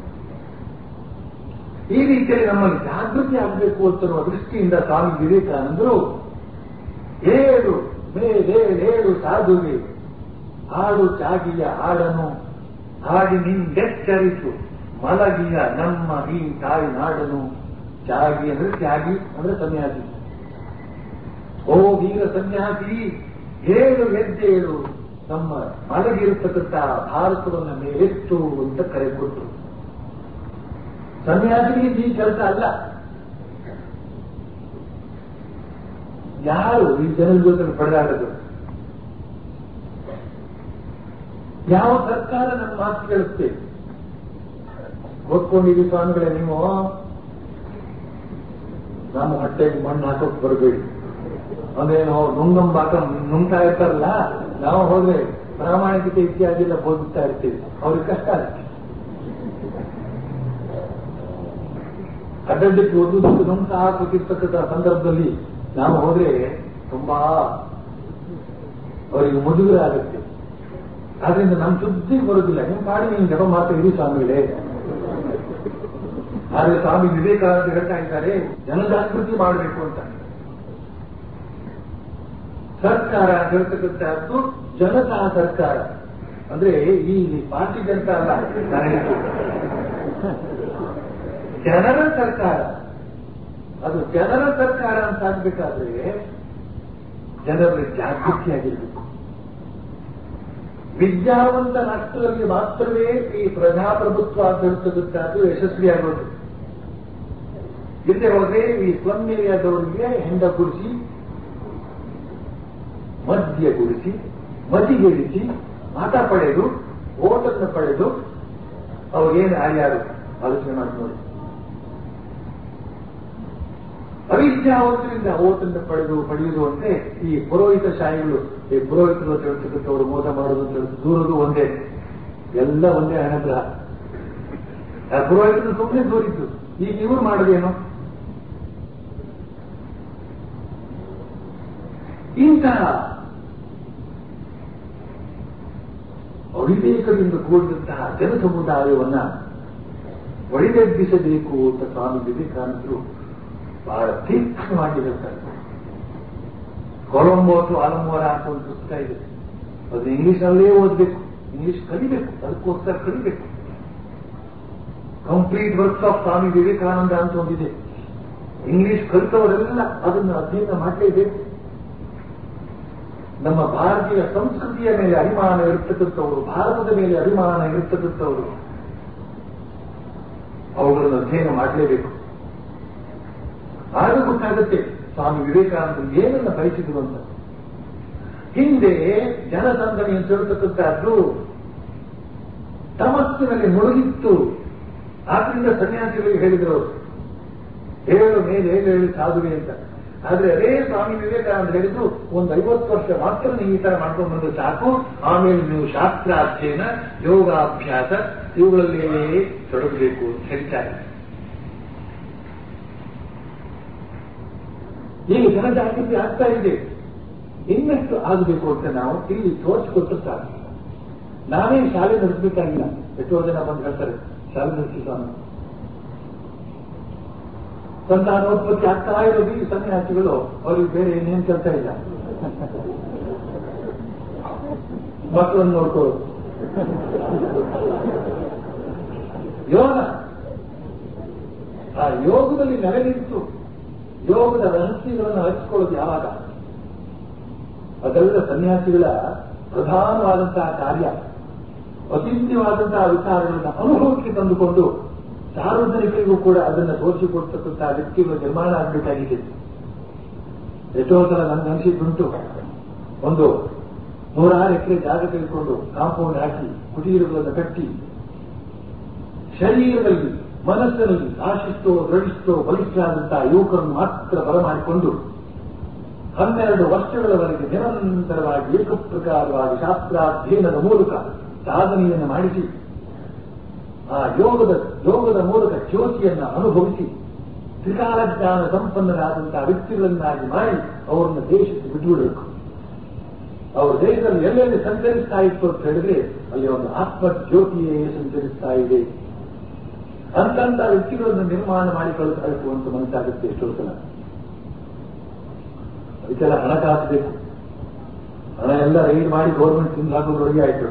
ಈ ರೀತಿಯಲ್ಲಿ ನಮ್ಮಲ್ಲಿ ಜಾಗೃತಿ ಆಗಬೇಕು ಅಂತನ್ನುವ ದೃಷ್ಟಿಯಿಂದ ಸ್ವಾಮಿ ವಿವೇಕಾನಂದರು ಏಳು ಮೇಲೇಳೇಳು ಸಾಧುವೆ ಹಾಡು ಚಾಗಿಯ ಹಾಡನು ಹಾಡಿ ನಿಂದೆಚ್ಚರಿಸು ಮಲಗಿಯ ನಮ್ಮ ಈ ತಾಯಿ ನಾಡನು ಚಾಗಿ ಅಂದ್ರೆ ತ್ಯಾಗಿ ಅಂದ್ರೆ ಸನ್ಯಾಸಿ ಓ ವೀರ ಸನ್ಯಾಸಿ ಏಳು ಎದ್ದೇಳು ನಮ್ಮ ಮಲಗಿರತಕ್ಕಂಥ ಭಾರತವನ್ನ ಮೇಲೆತ್ತು ಅಂತ ಕರೆ ಕೊಟ್ಟರು ಸನ್ಯಾಸಿಗೆ ಈ ಕೆಲಸ ಅಲ್ಲ ಯಾರು ಈ ಜನರ ಜೊತೆ ಪಡೆದಾಡದು ಯಾವ ಸರ್ಕಾರ ನನ್ನ ಮಾತು ಕೇಳುತ್ತೆ ಓದ್ಕೊಂಡಿದ್ದೀವಿ ಸ್ವಾಮಿಗಳೇ ನೀವು ನಮ್ಮ ಹೊಟ್ಟೆಗೆ ಮಣ್ಣು ಹಾಕೋಕ್ ಬರಬೇಡಿ ಅದೇನೋ ನುಂಗಂಬಾಕ ನುಂಗ್ತಾ ಇರ್ತಾರಲ್ಲ ನಾವು ಹೋದ್ರೆ ಪ್ರಾಮಾಣಿಕತೆ ಇತ್ಯಾದಿ ಎಲ್ಲ ಬೋಧಿಸ್ತಾ ಇರ್ತೀವಿ ಅವ್ರಿಗೆ ಕಷ್ಟ ಆಗುತ್ತೆ ಅಡ್ಡಡ್ಡಕ್ಕೆ ಓದುವುದಕ್ಕೆ ನುಂಗ್ತಾ ಹಾಕೋತಿರ್ತಕ್ಕಂಥ ಸಂದರ್ಭದಲ್ಲಿ ನಾವು ಹೋದ್ರೆ ತುಂಬಾ ಅವರಿಗೆ ಮುಜುಗರ ಆಗುತ್ತೆ ಆದ್ರಿಂದ ನಮ್ಮ ಸುದ್ದಿ ಬರೋದಿಲ್ಲ ನಿಮ್ಮ ಪಾಡಿ ನೀವು ಜಪ ಮಾತ್ರ ಇರಿ ಸ್ವಾಮಿಗಳೇ ಆದ್ರೆ ಸ್ವಾಮಿ ವಿವೇಕಾನಂದ ಹೇಳ್ತಾ ಇದ್ದಾರೆ ಜನಜಾಗೃತಿ ಮಾಡಬೇಕು ಅಂತ ಸರ್ಕಾರ ಹೇಳ್ತಕ್ಕಂಥದ್ದು ಜನತಾ ಸರ್ಕಾರ ಅಂದ್ರೆ ಈ ಪಾರ್ಟಿ ಜನತಾ ಅಲ್ಲ ನಾನು ಹೇಳಿದ್ದು. ಜನರ ಸರ್ಕಾರ ಅದು ಜನರ ಸರ್ಕಾರ ಅಂತ ಆಗ್ಬೇಕಾದ್ರೆ ಜನರಲ್ಲಿ ಜಾಗೃತಿಯಾಗಿರ್ಬೇಕು ವಿದ್ಯಾವಂತ ರಾಷ್ಟ್ರದಲ್ಲಿ ಮಾತ್ರವೇ ಈ ಪ್ರಜಾಪ್ರಭುತ್ವ ಅಂತ ಹೇಳ್ತಕ್ಕಂಥದ್ದು ಯಶಸ್ವಿಯಾಗೋದು ಇಲ್ಲದೆ ಹೋದ್ರೆ ಈ ಸ್ಲಮ್ ಏರಿಯಾದವರಿಗೆ ಹೆಂಡ ಗುಡಿಸಿ ಮದ್ಯ ಗುಡಿಸಿ ಮತಿಗೆಡಿಸಿ ಮಾಟ ಪಡೆದು ಓಟನ್ನು ಪಡೆದು ಅವ್ರೇನು ಯಾರ್ಯಾರು ಆಲೋಚನೆ ಮಾಡಿ ನೋಡಿ ಅವಿದ್ಯಾವಂತರಿಂದ ಓಟನ್ನು ಪಡೆದು ಪಡೆಯುವುದು ಒಂದೇ ಈ ಪುರೋಹಿತ ಶಾಹಿಗಳು ಈ ಪುರೋಹಿತರು ತಿಳಿಸ್ತಕ್ಕಂಥವ್ರು ಮೋಸ ಮಾಡೋದು ಅಂತ ಹೇಳಿ ದೂರದು ಒಂದೇ ಎಲ್ಲ ಒಂದೇ ಅನುಗ್ರಹ ಆ ಪುರೋಹಿತರು ಸುಮ್ಮನೆ ದೂರಿದ್ದು ಈಗ ಇವರು ಮಾಡೋದೇನು ಇಂತಹ ಅವಿವೇಕದಿಂದ ಕೂಡಿದಂತಹ ಜನ ಸಮುದಾಯವನ್ನ ಒಳಿದೆಬ್ಬಿಸಬೇಕು ಅಂತ ಸ್ವಾಮಿ ವಿವೇಕಾನಂದರು ಬಹಳ ತೀಕ್ಷ್ಣವಾಗಿ ಹೇಳ್ತಾರೆ ಕೊಲಂಬೋ ಅಥವಾ ಆಲಂಬೋರ ಅಂತ ಒಂದು ಪುಸ್ತಕ ಇದೆ ಅದು ಇಂಗ್ಲಿಷ್ನಲ್ಲೇ ಓದಬೇಕು ಇಂಗ್ಲಿಷ್ ಕಲಿಬೇಕು ಅದಕ್ಕೋಸ್ಕರ ಕಲಿಬೇಕು complete works of Swami Vivekananda ಅಂತ ಒಂದಿದೆ ಇಂಗ್ಲಿಷ್ ಕಲಿತವರೆಲ್ಲ ಅದನ್ನು ಅಧ್ಯಯನ ಮಾಡಲೇಬೇಕು ನಮ್ಮ ಭಾರತೀಯ ಸಂಸ್ಕೃತಿಯ ಮೇಲೆ ಅಭಿಮಾನ ಇರತಕ್ಕಂಥವರು ಭಾರತದ ಮೇಲೆ ಅಭಿಮಾನ ಇರತಕ್ಕಂಥವರು ಅವುಗಳನ್ನು ಅಧ್ಯಯನ ಮಾಡಲೇಬೇಕು ಆಗ ಗೊತ್ತಾಗುತ್ತೆ ಸ್ವಾಮಿ ವಿವೇಕಾನಂದರು ಏನನ್ನ ಬಯಸಿದ್ರು ಅಂತ ಹಿಂದೆ ಜನಸಂದಣಿ ಅಂತ ಹೇಳ್ತಕ್ಕಂಥದ್ದು ತಮಸ್ಸಿನಲ್ಲಿ ಮುಳುಗಿತ್ತು ಆದ್ರಿಂದ ಸನ್ಯಾಸಿಗಳಿಗೆ ಹೇಳಿದ್ರು ಅವರು ಏಳು ಮೇಲೆ ಏಳು ಏಳು ಸಾಧುವೆ ಅಂತ ಆದ್ರೆ ಅದೇ ಸ್ವಾಮಿ ವಿವೇಕಾನಂದ ಹೇಳಿದ್ರು ಒಂದು ಐವತ್ತು ವರ್ಷ ಮಾತ್ರ ನೀವು ಈ ತರ ಮಾಡ್ಕೊಂಡು ಬಂದ್ರೆ ಸಾಕು ಆಮೇಲೆ ನೀವು ಶಾಸ್ತ್ರಾಧ್ಯಯನ ಯೋಗಾಭ್ಯಾಸ ಇವುಗಳಲ್ಲೇ ತೊಡಗಬೇಕು ಅಂತ ಹೇಳ್ತಾರೆ ಈಗ ಜನಜಾಗೃತಿ ಆಗ್ತಾ ಇದೆ ಇನ್ನಷ್ಟು ಆಗಬೇಕು ಅಂತ ನಾವು ಇಲ್ಲಿ ತೋರಿಸಿಕೊಟ್ಟು ಸಾಕು ನಾವೇ ಶಾಲೆ ನಡೆಸಬೇಕಾಗಿಲ್ಲ ಎಷ್ಟೋ ಜನ ಬಂದು ಹೇಳ್ತಾರೆ ಶಾಲೆ ನಡೆಸಿ ಸ್ವಾಮಿ ಸಂತಾನೋತ್ಪತ್ತಿ ಆಗ್ತಾ ಇರೋದು ಈ ಸನ್ಯಾಸಿಗಳು ಅವ್ರಿಗೆ ಬೇರೆ ಏನೇನು ಕೆಲಸ ಇಲ್ಲ ಮಕ್ಕಳನ್ನು ನೋಡ್ಕೊಳ್ಳೋದು ಯೋಗ ಆ ಯೋಗದಲ್ಲಿ ನೆಲೆ ನಿಂತು ಯೋಗದ ರಹಸ್ಯಗಳನ್ನು ಹಂಚಿಕೊಳ್ಳೋದು ಯಾವಾಗ ಅದೆಲ್ಲ ಸನ್ಯಾಸಿಗಳ ಪ್ರಧಾನವಾದಂತಹ ಕಾರ್ಯ ಅಚಿಂತ್ಯವಾದಂತಹ ವಿಚಾರಗಳನ್ನು ಅನುಭವಕ್ಕೆ ತಂದುಕೊಂಡು ಸಾರ್ವಜನಿಕರಿಗೂ ಕೂಡ ಅದನ್ನು ತೋರಿಸಿಕೊಡ್ತಕ್ಕಂತಹ ವ್ಯಕ್ತಿಗಳು ನಿರ್ಮಾಣ ಆಗಬೇಕಾಗಿದೆ ಎಷ್ಟೋ ಸಲ ನನಗೆ ಅನಿಸಿದ್ದುಂಟು ಒಂದು ನೂರಾರು ಎಕರೆ ಜಾಗ ತೆಗೆದುಕೊಂಡು ಕಾಂಪೌಂಡ್ ಹಾಕಿ ಕುಟೀರಗಳನ್ನು ಕಟ್ಟಿ ಶರೀರದಲ್ಲಿ ಮನಸ್ಸಿನಲ್ಲಿ ಆಶಿಸ್ತೋ ದೃಢಿಸ್ತೋ ಬಲಿಷ್ಠರಾದಂತಹ ಯುವಕರನ್ನು ಮಾತ್ರ ಬರಮಾಡಿಕೊಂಡು ಹನ್ನೆರಡು ವರ್ಷಗಳವರೆಗೆ ನಿರಂತರವಾಗಿ ಏಕಪ್ರಕಾರವಾಗಿ ಶಾಸ್ತ್ರಾಧ್ಯಯನದ ಮೂಲಕ ಸಾಧನೆಯನ್ನು ಮಾಡಿಸಿ ಆ ಯೋಗದ ಯೋಗದ ಮೂಲಕ ಜ್ಯೋತಿಯನ್ನು ಅನುಭವಿಸಿ ತ್ರಿಕಾಲ ಜ್ಞಾನ ಸಂಪನ್ನರಾದಂತಹ ವ್ಯಕ್ತಿಗಳನ್ನಾಗಿ ಮಾಡಿ ಅವರನ್ನು ದೇಶಕ್ಕೆ ಬಿಟ್ಟುಬಿಡಬೇಕು ಅವರು ದೇಶದಲ್ಲಿ ಎಲ್ಲೆಲ್ಲಿ ಸಂಚರಿಸ್ತಾ ಇತ್ತು ಅಂತ ಹೇಳಿದ್ರೆ ಅಲ್ಲಿ ಒಂದು ಆತ್ಮ ಜ್ಯೋತಿಯೇ ಸಂಚರಿಸ್ತಾ ಇದೆ ಅಂತಂತ ವ್ಯಕ್ತಿಗಳನ್ನು ನಿರ್ಮಾಣ ಮಾಡಿಕೊಳ್ಳಬೇಕು ಅಂತ ಮನಸ್ಸಾಗುತ್ತೆ ಎಷ್ಟೋ ಸಲ ಅದಕ್ಕೆಲ್ಲ ಹಣಕಾಸು ಬೇಕು ಹಣ ಎಲ್ಲ ರೈಡ್ ಮಾಡಿ ಗೌರ್ಮೆಂಟ್ ತಿಂದು ಹಾಕೋದ್ರೊಳಗೆ ಆಯ್ತು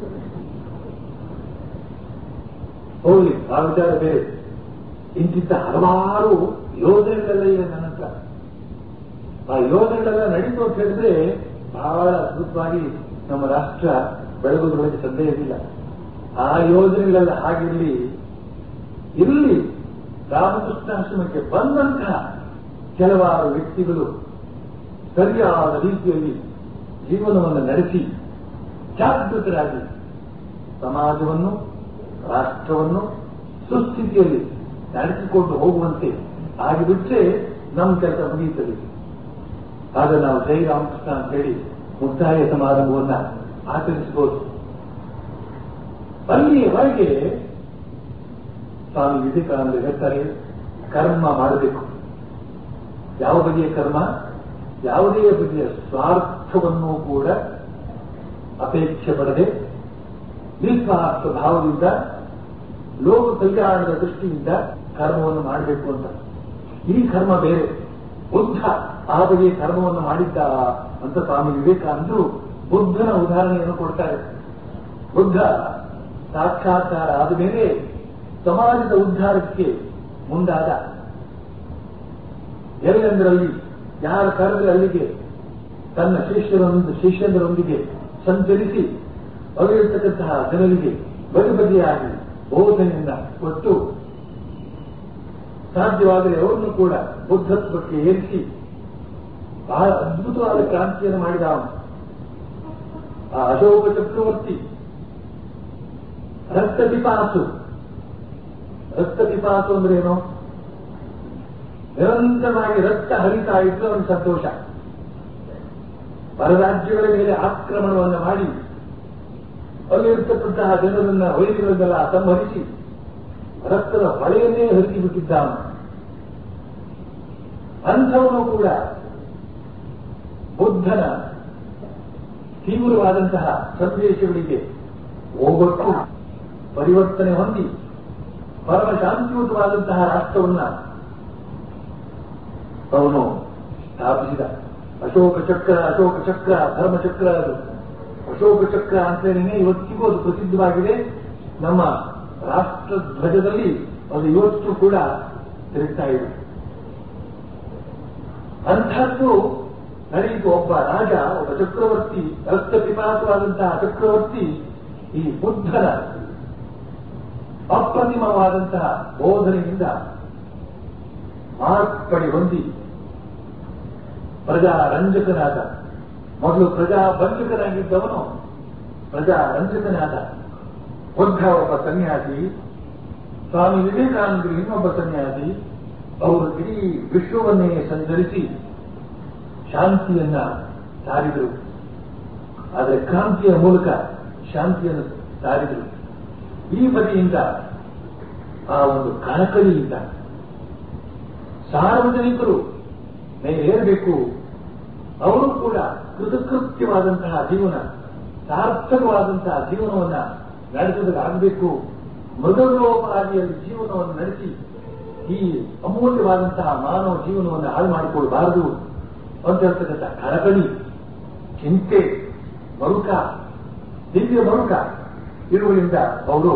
ಹೋಗ್ಲಿ ಆ ವಿಚಾರ ಬೇರೆ ಇಂತಿಂತ ಹಲವಾರು ಯೋಜನೆಗಳೆಲ್ಲ ಇವೆ ನನ್ನ ಹತ್ರ ಆ ಯೋಜನೆಗಳೆಲ್ಲ ನಡೀತು ಅಂತ ಹೇಳಿದ್ರೆ ಬಹಳ ಅದ್ಭುತವಾಗಿ ನಮ್ಮ ರಾಷ್ಟ್ರ ಬೆಳಗೋದ್ರೊಳಗೆ ಸಂದೇಹವಿಲ್ಲ ಆ ಯೋಜನೆಗಳೆಲ್ಲ ಹಾಗಿರಲಿ ಇಲ್ಲಿ ರಾಮಕೃಷ್ಣಾಶ್ರಮಕ್ಕೆ ಬಂದಂತಹ ಕೆಲವಾರು ವ್ಯಕ್ತಿಗಳು ಸರಿಯಾದ ರೀತಿಯಲ್ಲಿ ಜೀವನವನ್ನು ನಡೆಸಿ ಜಾಗೃತರಾಗಿ ಸಮಾಜವನ್ನು ರಾಷ್ಟ್ರವನ್ನು ಸುಸ್ಥಿತಿಯಲ್ಲಿ ನಡೆಸಿಕೊಂಡು ಹೋಗುವಂತೆ ಆಗಿಬಿಟ್ರೆ ನಮ್ಮ ಕೆಲಸ ಮುಗಿಯುತ್ತದೆ ಆಗ ನಾವು ಜೈ ರಾಮಕೃಷ್ಣ ಅಂತ ಹೇಳಿ ಮುಕ್ತಾಯ ಸಮಾರಂಭವನ್ನ ಆಚರಿಸಬಹುದು ಅಲ್ಲಿಯವರೆಗೆ ಸ್ವಾಮಿ ವಿವೇಕಾನಂದ ಹೇಳ್ತಾರೆ ಕರ್ಮ ಮಾಡಬೇಕು ಯಾವ ಬಗೆಯ ಕರ್ಮ ಯಾವುದೇ ಬಗೆಯ ಸ್ವಾರ್ಥವನ್ನು ಕೂಡ ಅಪೇಕ್ಷೆ ಪಡದೆ ನಿಸ್ವಾರ್ಥ ಭಾವದಿಂದ ಲೋಕ ಕಲ್ಯಾಣದ ದೃಷ್ಟಿಯಿಂದ ಕರ್ಮವನ್ನು ಮಾಡಬೇಕು ಅಂತ ಈ ಕರ್ಮ ಬೇರೆ ಬುದ್ಧ ಆ ಬಗೆಯ ಕರ್ಮವನ್ನು ಮಾಡಿದ್ದ ಅಂತ ಸ್ವಾಮಿ ವಿವೇಕಾನಂದರು ಬುದ್ಧನ ಉದಾಹರಣೆಯನ್ನು ಕೊಡ್ತಾರೆ ಬುದ್ಧ ಸಾಕ್ಷಾತ್ಕಾರ ಆದ ಮೇಲೆ ಸಮಾಜದ ಉದ್ಧಾರಕ್ಕೆ ಮುಂದಾದ ಎಲ್ಲೆಂದರಲ್ಲಿ ಯಾರ ಕರೆದ್ರೆ ಅಲ್ಲಿಗೆ ತನ್ನ ಶಿಷ್ಯರೊಂದು ಶಿಷ್ಯಂದರೊಂದಿಗೆ ಸಂಚರಿಸಿ ಅಲ್ಲಿರ್ತಕ್ಕಂತಹ ಜನರಿಗೆ ಬಗೆ ಬಗೆಯಾಗಿ ಬೋಧನೆಯನ್ನ ಕೊಟ್ಟು ಸಾಧ್ಯವಾದರೆ ಅವರನ್ನು ಕೂಡ ಬುದ್ಧತ್ವಕ್ಕೆ ಏರಿಸಿ ಬಹಳ ಅದ್ಭುತವಾದ ಕ್ರಾಂತಿಯನ್ನು ಮಾಡಿದ ಅವನು ಆ ಅಶೋಕ ಚಕ್ರವರ್ತಿ ರಕ್ತ ಪಿಪಾಸು ರಕ್ತ ಪಿಪಾಸು ಅಂದ್ರೆ ಏನು ನಿರಂತರವಾಗಿ ರಕ್ತ ಹರಿತಾ ಇದ್ದು ಅವನ ಸಂತೋಷ ಪರರಾಜ್ಯಗಳ ಮೇಲೆ ಆಕ್ರಮಣವನ್ನು ಮಾಡಿ ಅಲ್ಲಿರ್ತಕ್ಕಂತಹ ಜನರನ್ನ ವೈರಿಗಳನ್ನೆಲ್ಲ ಸಂಹರಿಸಿ ರಕ್ತದ ಹೊಳೆಯನ್ನೇ ಹರಿಸಿ ಬಿಟ್ಟಿದ್ದ ಅವನು ಅಂಥವನು ಕೂಡ ಬುದ್ಧನ ತೀವ್ರವಾದಂತಹ ಸಂದೇಶಗಳಿಗೆ ಹೋಗೊಟ್ಟು ಪರಿವರ್ತನೆ ಹೊಂದಿ ಪರಮ ಶಾಂತಿಯುತವಾದಂತಹ ರಾಷ್ಟ್ರವನ್ನ ಅವನು ಸ್ಥಾಪಿಸಿದ ಅಶೋಕ ಚಕ್ರ ಅಶೋಕ ಚಕ್ರ ಧರ್ಮಚಕ್ರ ಅದು ಅಶೋಕ ಚಕ್ರ ಅಂತೇನೆ ಇವತ್ತಿಗೂ ಅದು ಪ್ರಸಿದ್ಧವಾಗಿದೆ ನಮ್ಮ ರಾಷ್ಟ್ರ ಧ್ವಜದಲ್ಲಿ ಅದು ಇವತ್ತು ಕೂಡ ತಿರುಗ್ತಾ ಇದೆ ಅಂಥದ್ದು ನಡೆಯಿತು ಒಬ್ಬ ರಾಜ ಒಬ್ಬ ಚಕ್ರವರ್ತಿ ರಕ್ತ ಪಿಪಾಸವಾದಂತಹ ಚಕ್ರವರ್ತಿ ಈ ಬುದ್ಧನ ಅಪ್ರತಿಮವಾದಂತಹ ಬೋಧನೆಯಿಂದ ಮಾರ್ಪಡಿ ಹೊಂದಿ ಪ್ರಜಾರಂಜಕನಾದ ಮೊದಲು ಪ್ರಜಾಬಂಧಕನಾಗಿದ್ದವನು ಪ್ರಜಾರಂಜಕನಾದ ಬುದ್ಧ ಒಬ್ಬ ಸನ್ಯಾಸಿ ಸ್ವಾಮಿ ವಿವೇಕಾನಂದರು ಇನ್ನೊಬ್ಬ ಸನ್ಯಾಸಿ ಅವರು ಇಡೀ ವಿಶ್ವವನ್ನೇ ಸಂಚರಿಸಿ ಶಾಂತಿಯನ್ನ ಸಾರಿದರು ಆದರೆ ಕ್ರಾಂತಿಯ ಮೂಲಕ ಶಾಂತಿಯನ್ನು ಸಾರಿದರು ಈ ಬದಿಯಿಂದ ಆ ಒಂದು ಕಳಕಳಿಯಿಂದ ಸಾರ್ವಜನಿಕರು ಮೇಲೇರಬೇಕು ಅವರು ಕೂಡ ಕೃತಕೃತ್ಯವಾದಂತಹ ಜೀವನ ಸಾರ್ಥಕವಾದಂತಹ ಜೀವನವನ್ನ ನಡೆಸೋದಕ್ಕಾಗಬೇಕು ಮೃಗಲೋಪಾದಿಯಲ್ಲಿ ಜೀವನವನ್ನು ನಡೆಸಿ ಈ ಅಮೂಲ್ಯವಾದಂತಹ ಮಾನವ ಜೀವನವನ್ನು ಹಾಳು ಮಾಡಿಕೊಳ್ಳಬಾರದು ಅಂತ ಹೇಳ್ತಕ್ಕಂಥ ಕಳಕಳಿ ಚಿಂತೆ ಮರುಕ ದಿವ್ಯ ಮರುಕ ಇರುವುದರಿಂದ ಅವರು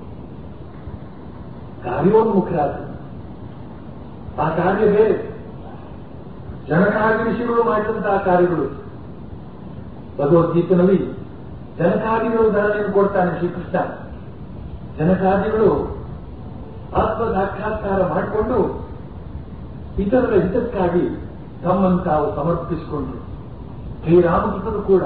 ಕಾರ್ಯೋನ್ಮುಖರಾದರು ಆ ಕಾರ್ಯ ಬೇರೆ ಜನಕಾದಿ ಋಷಿಗಳು ಮಾಡಿದಂತಹ ಕಾರ್ಯಗಳು ಭಗವದ್ಗೀತೆನಲ್ಲಿ ಜನಕಾದಿಗಳು ಉದಾಹರಣೆಯನ್ನು ಕೊಡ್ತಾನೆ ಶ್ರೀಕೃಷ್ಣ ಜನಕಾದಿಗಳು ಆತ್ಮ ಸಾಕ್ಷಾತ್ಕಾರ ಮಾಡಿಕೊಂಡು ಇತರರ ಹಿತಕ್ಕಾಗಿ ತಮ್ಮನ್ನು ತಾವು ಸಮರ್ಪಿಸಿಕೊಂಡ್ರು ಶ್ರೀರಾಮಕೃಷ್ಣರು ಕೂಡ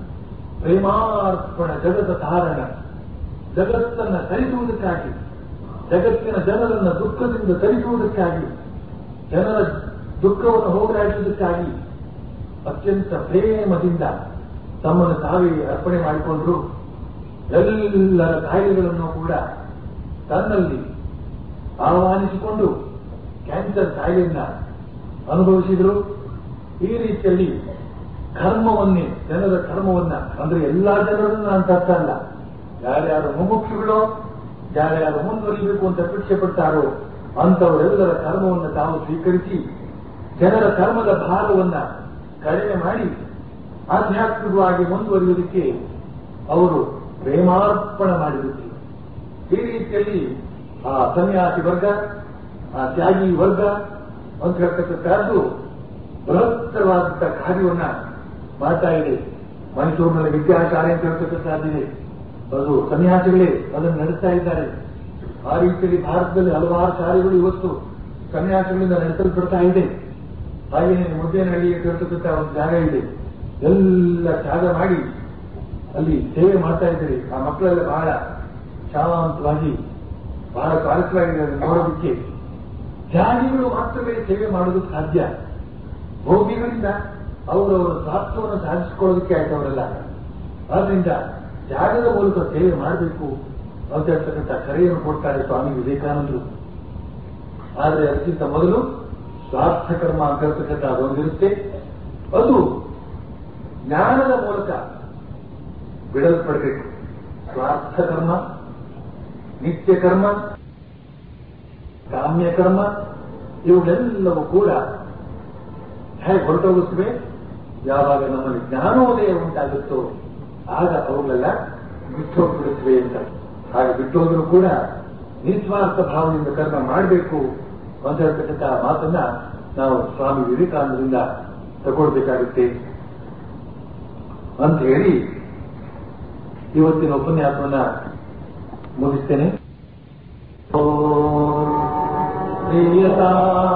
ಪ್ರೇಮಾರ್ಪಣ ಜಗದ ತಾರಣ ಜಗತ್ತನ್ನ ತರಿಸುವುದಕ್ಕಾಗಿ ಜಗತ್ತಿನ ಜನರನ್ನ ದುಃಖದಿಂದ ತರಿಸುವುದಕ್ಕಾಗಿ ಜನರ ದುಃಖವನ್ನು ಹೋಗಲಾಡಿಸುವುದಕ್ಕಾಗಿ ಅತ್ಯಂತ ಪ್ರೇಮದಿಂದ ತಮ್ಮನ್ನು ತಾವೇ ಅರ್ಪಣೆ ಮಾಡಿಕೊಂಡ್ರು ಎಲ್ಲರ ಕಾಯಿಲೆಗಳನ್ನು ಕೂಡ ತನ್ನಲ್ಲಿ ಆಹ್ವಾನಿಸಿಕೊಂಡು ಕ್ಯಾನ್ಸರ್ ಕಾಯಿಲೆಯನ್ನ ಅನುಭವಿಸಿದರು ಈ ರೀತಿಯಲ್ಲಿ ಕರ್ಮವನ್ನೇ ಜನರ ಕರ್ಮವನ್ನ ಅಂದ್ರೆ ಎಲ್ಲಾ ಜನರನ್ನ ಅಂತ ಅರ್ಥ ಅಲ್ಲ ಯಾರ್ಯಾರು ಮುಮುಕ್ಷುಗಳೋ ಯಾರ್ಯಾರು ಮುಂದುವರಿಬೇಕು ಅಂತ ಅಪೇಕ್ಷೆ ಪಡ್ತಾರೋ ಅಂತವರೆಲ್ಲರ ಕರ್ಮವನ್ನು ತಾವು ಸ್ವೀಕರಿಸಿ ಜನರ ಕರ್ಮದ ಭಾರವನ್ನ ಕಡಿಮೆ ಮಾಡಿ ಆಧ್ಯಾತ್ಮಿಕವಾಗಿ ಮುಂದುವರಿಯುವುದಕ್ಕೆ ಅವರು ಪ್ರೇಮಾರ್ಪಣ ಮಾಡಿರುತ್ತಾರೆ ಈ ರೀತಿಯಲ್ಲಿ ಆ ಸನ್ಯಾಸಿ ವರ್ಗ ಆ ತ್ಯಾಗಿ ವರ್ಗ ಅಂತ ಹೇಳ್ತಕ್ಕಂಥದ್ದು ಬೃಹತ್ತರವಾದಂತಹ ಕಾರ್ಯವನ್ನ ಮಾಡ್ತಾ ಇದೆ ಮೈಸೂರಿನಲ್ಲಿ ವಿದ್ಯಾಶಾಲೆ ಅಂತ ಹೇಳ್ತಕ್ಕಂಥದ್ದಿದೆ ಅದು ಸನ್ಯಾಸಿಗಳೇ ಅದನ್ನು ನಡೆಸ್ತಾ ಇದ್ದಾರೆ ಆ ರೀತಿಯಲ್ಲಿ ಭಾರತದಲ್ಲಿ ಹಲವಾರು ಶಾಲೆಗಳು ಇವತ್ತು ಸನ್ಯಾಸಿಗಳಿಂದ ನಡೆಸಲ್ಪಡ್ತಾ ಇದೆ ಹಾಗೆಯೇ ಮುದ್ದೇನಹಳ್ಳಿ ಅಂತ ಹೇಳ್ತಕ್ಕಂಥ ಒಂದು ಜಾಗ ಇದೆ ಎಲ್ಲ ತ್ಯಾಗ ಮಾಡಿ ಅಲ್ಲಿ ಸೇವೆ ಮಾಡ್ತಾ ಇದ್ದಾರೆ ಆ ಮಕ್ಕಳೆಲ್ಲ ಬಹಳ ಶಾಂತವಾಗಿ ಬಹಳ ಸ್ವಾರಸ್ಯವಾಗಿದೆ ಅದನ್ನು ನೋಡೋದಕ್ಕೆ ತ್ಯಾಗಿಗಳು ಮಾತ್ರವೇ ಸೇವೆ ಮಾಡೋದಕ್ಕೆ ಸಾಧ್ಯ ಭೋಗಿಗಳಿಂದ ಅವರವರ ಸ್ವಾರ್ಥವನ್ನು ಸಾಧಿಸಿಕೊಳ್ಳೋದಕ್ಕೆ ಆಯ್ತವರಲ್ಲ ಆದ್ರಿಂದ ತ್ಯಾಗದ ಮೂಲಕ ಸೇವೆ ಮಾಡಬೇಕು ಅಂತ ಹೇಳ್ತಕ್ಕಂಥ ಕರೆಯನ್ನು ಕೊಡ್ತಾರೆ ಸ್ವಾಮಿ ವಿವೇಕಾನಂದರು ಆದರೆ ಅದಕ್ಕಿಂತ ಮೊದಲು ಸ್ವಾರ್ಥ ಕರ್ಮ ಅಂತ ಹೇಳ್ತಕ್ಕಂಥ ಅದೊಂದಿರುತ್ತೆ ಅದು ಜ್ಞಾನದ ಮೂಲಕ ಬಿಡಲ್ಪಡಬೇಕು ಸ್ವಾರ್ಥ ಕರ್ಮ ನಿತ್ಯ ಕರ್ಮ ಕಾಮ್ಯ ಕರ್ಮ ಇವುಗಳೆಲ್ಲವೂ ಕೂಡ ಹೇಗೆ ಹೊರಟೋಗುತ್ತವೆ ಯಾವಾಗ ನಮ್ಮಲ್ಲಿ ಜ್ಞಾನೋದಯ ಉಂಟಾಗುತ್ತೋ ಆಗ ಅವುಗಳೆಲ್ಲ ಬಿಟ್ಟೋಗ್ಬಿಡುತ್ತವೆ ಅಂತ ಹಾಗೆ ಬಿಟ್ಟೋದ್ರು ಕೂಡ ನಿಸ್ವಾರ್ಥ ಭಾವನೆಯಿಂದ ಕರ್ಮ ಮಾಡಬೇಕು ಅಂತ ಹೇಳ್ತಕ್ಕಂಥ ಮಾತನ್ನ ನಾವು ಸ್ವಾಮಿ ವಿವೇಕಾನಂದರಿಂದ ತಗೊಳ್ಬೇಕಾಗುತ್ತೆ ಅಂತ ಹೇಳಿ ಇವತ್ತಿನ ಉಪನ್ಯಾಸವನ್ನ ಮುಗಿಸ್ತೇನೆ ಪ್ರಿಯತಾ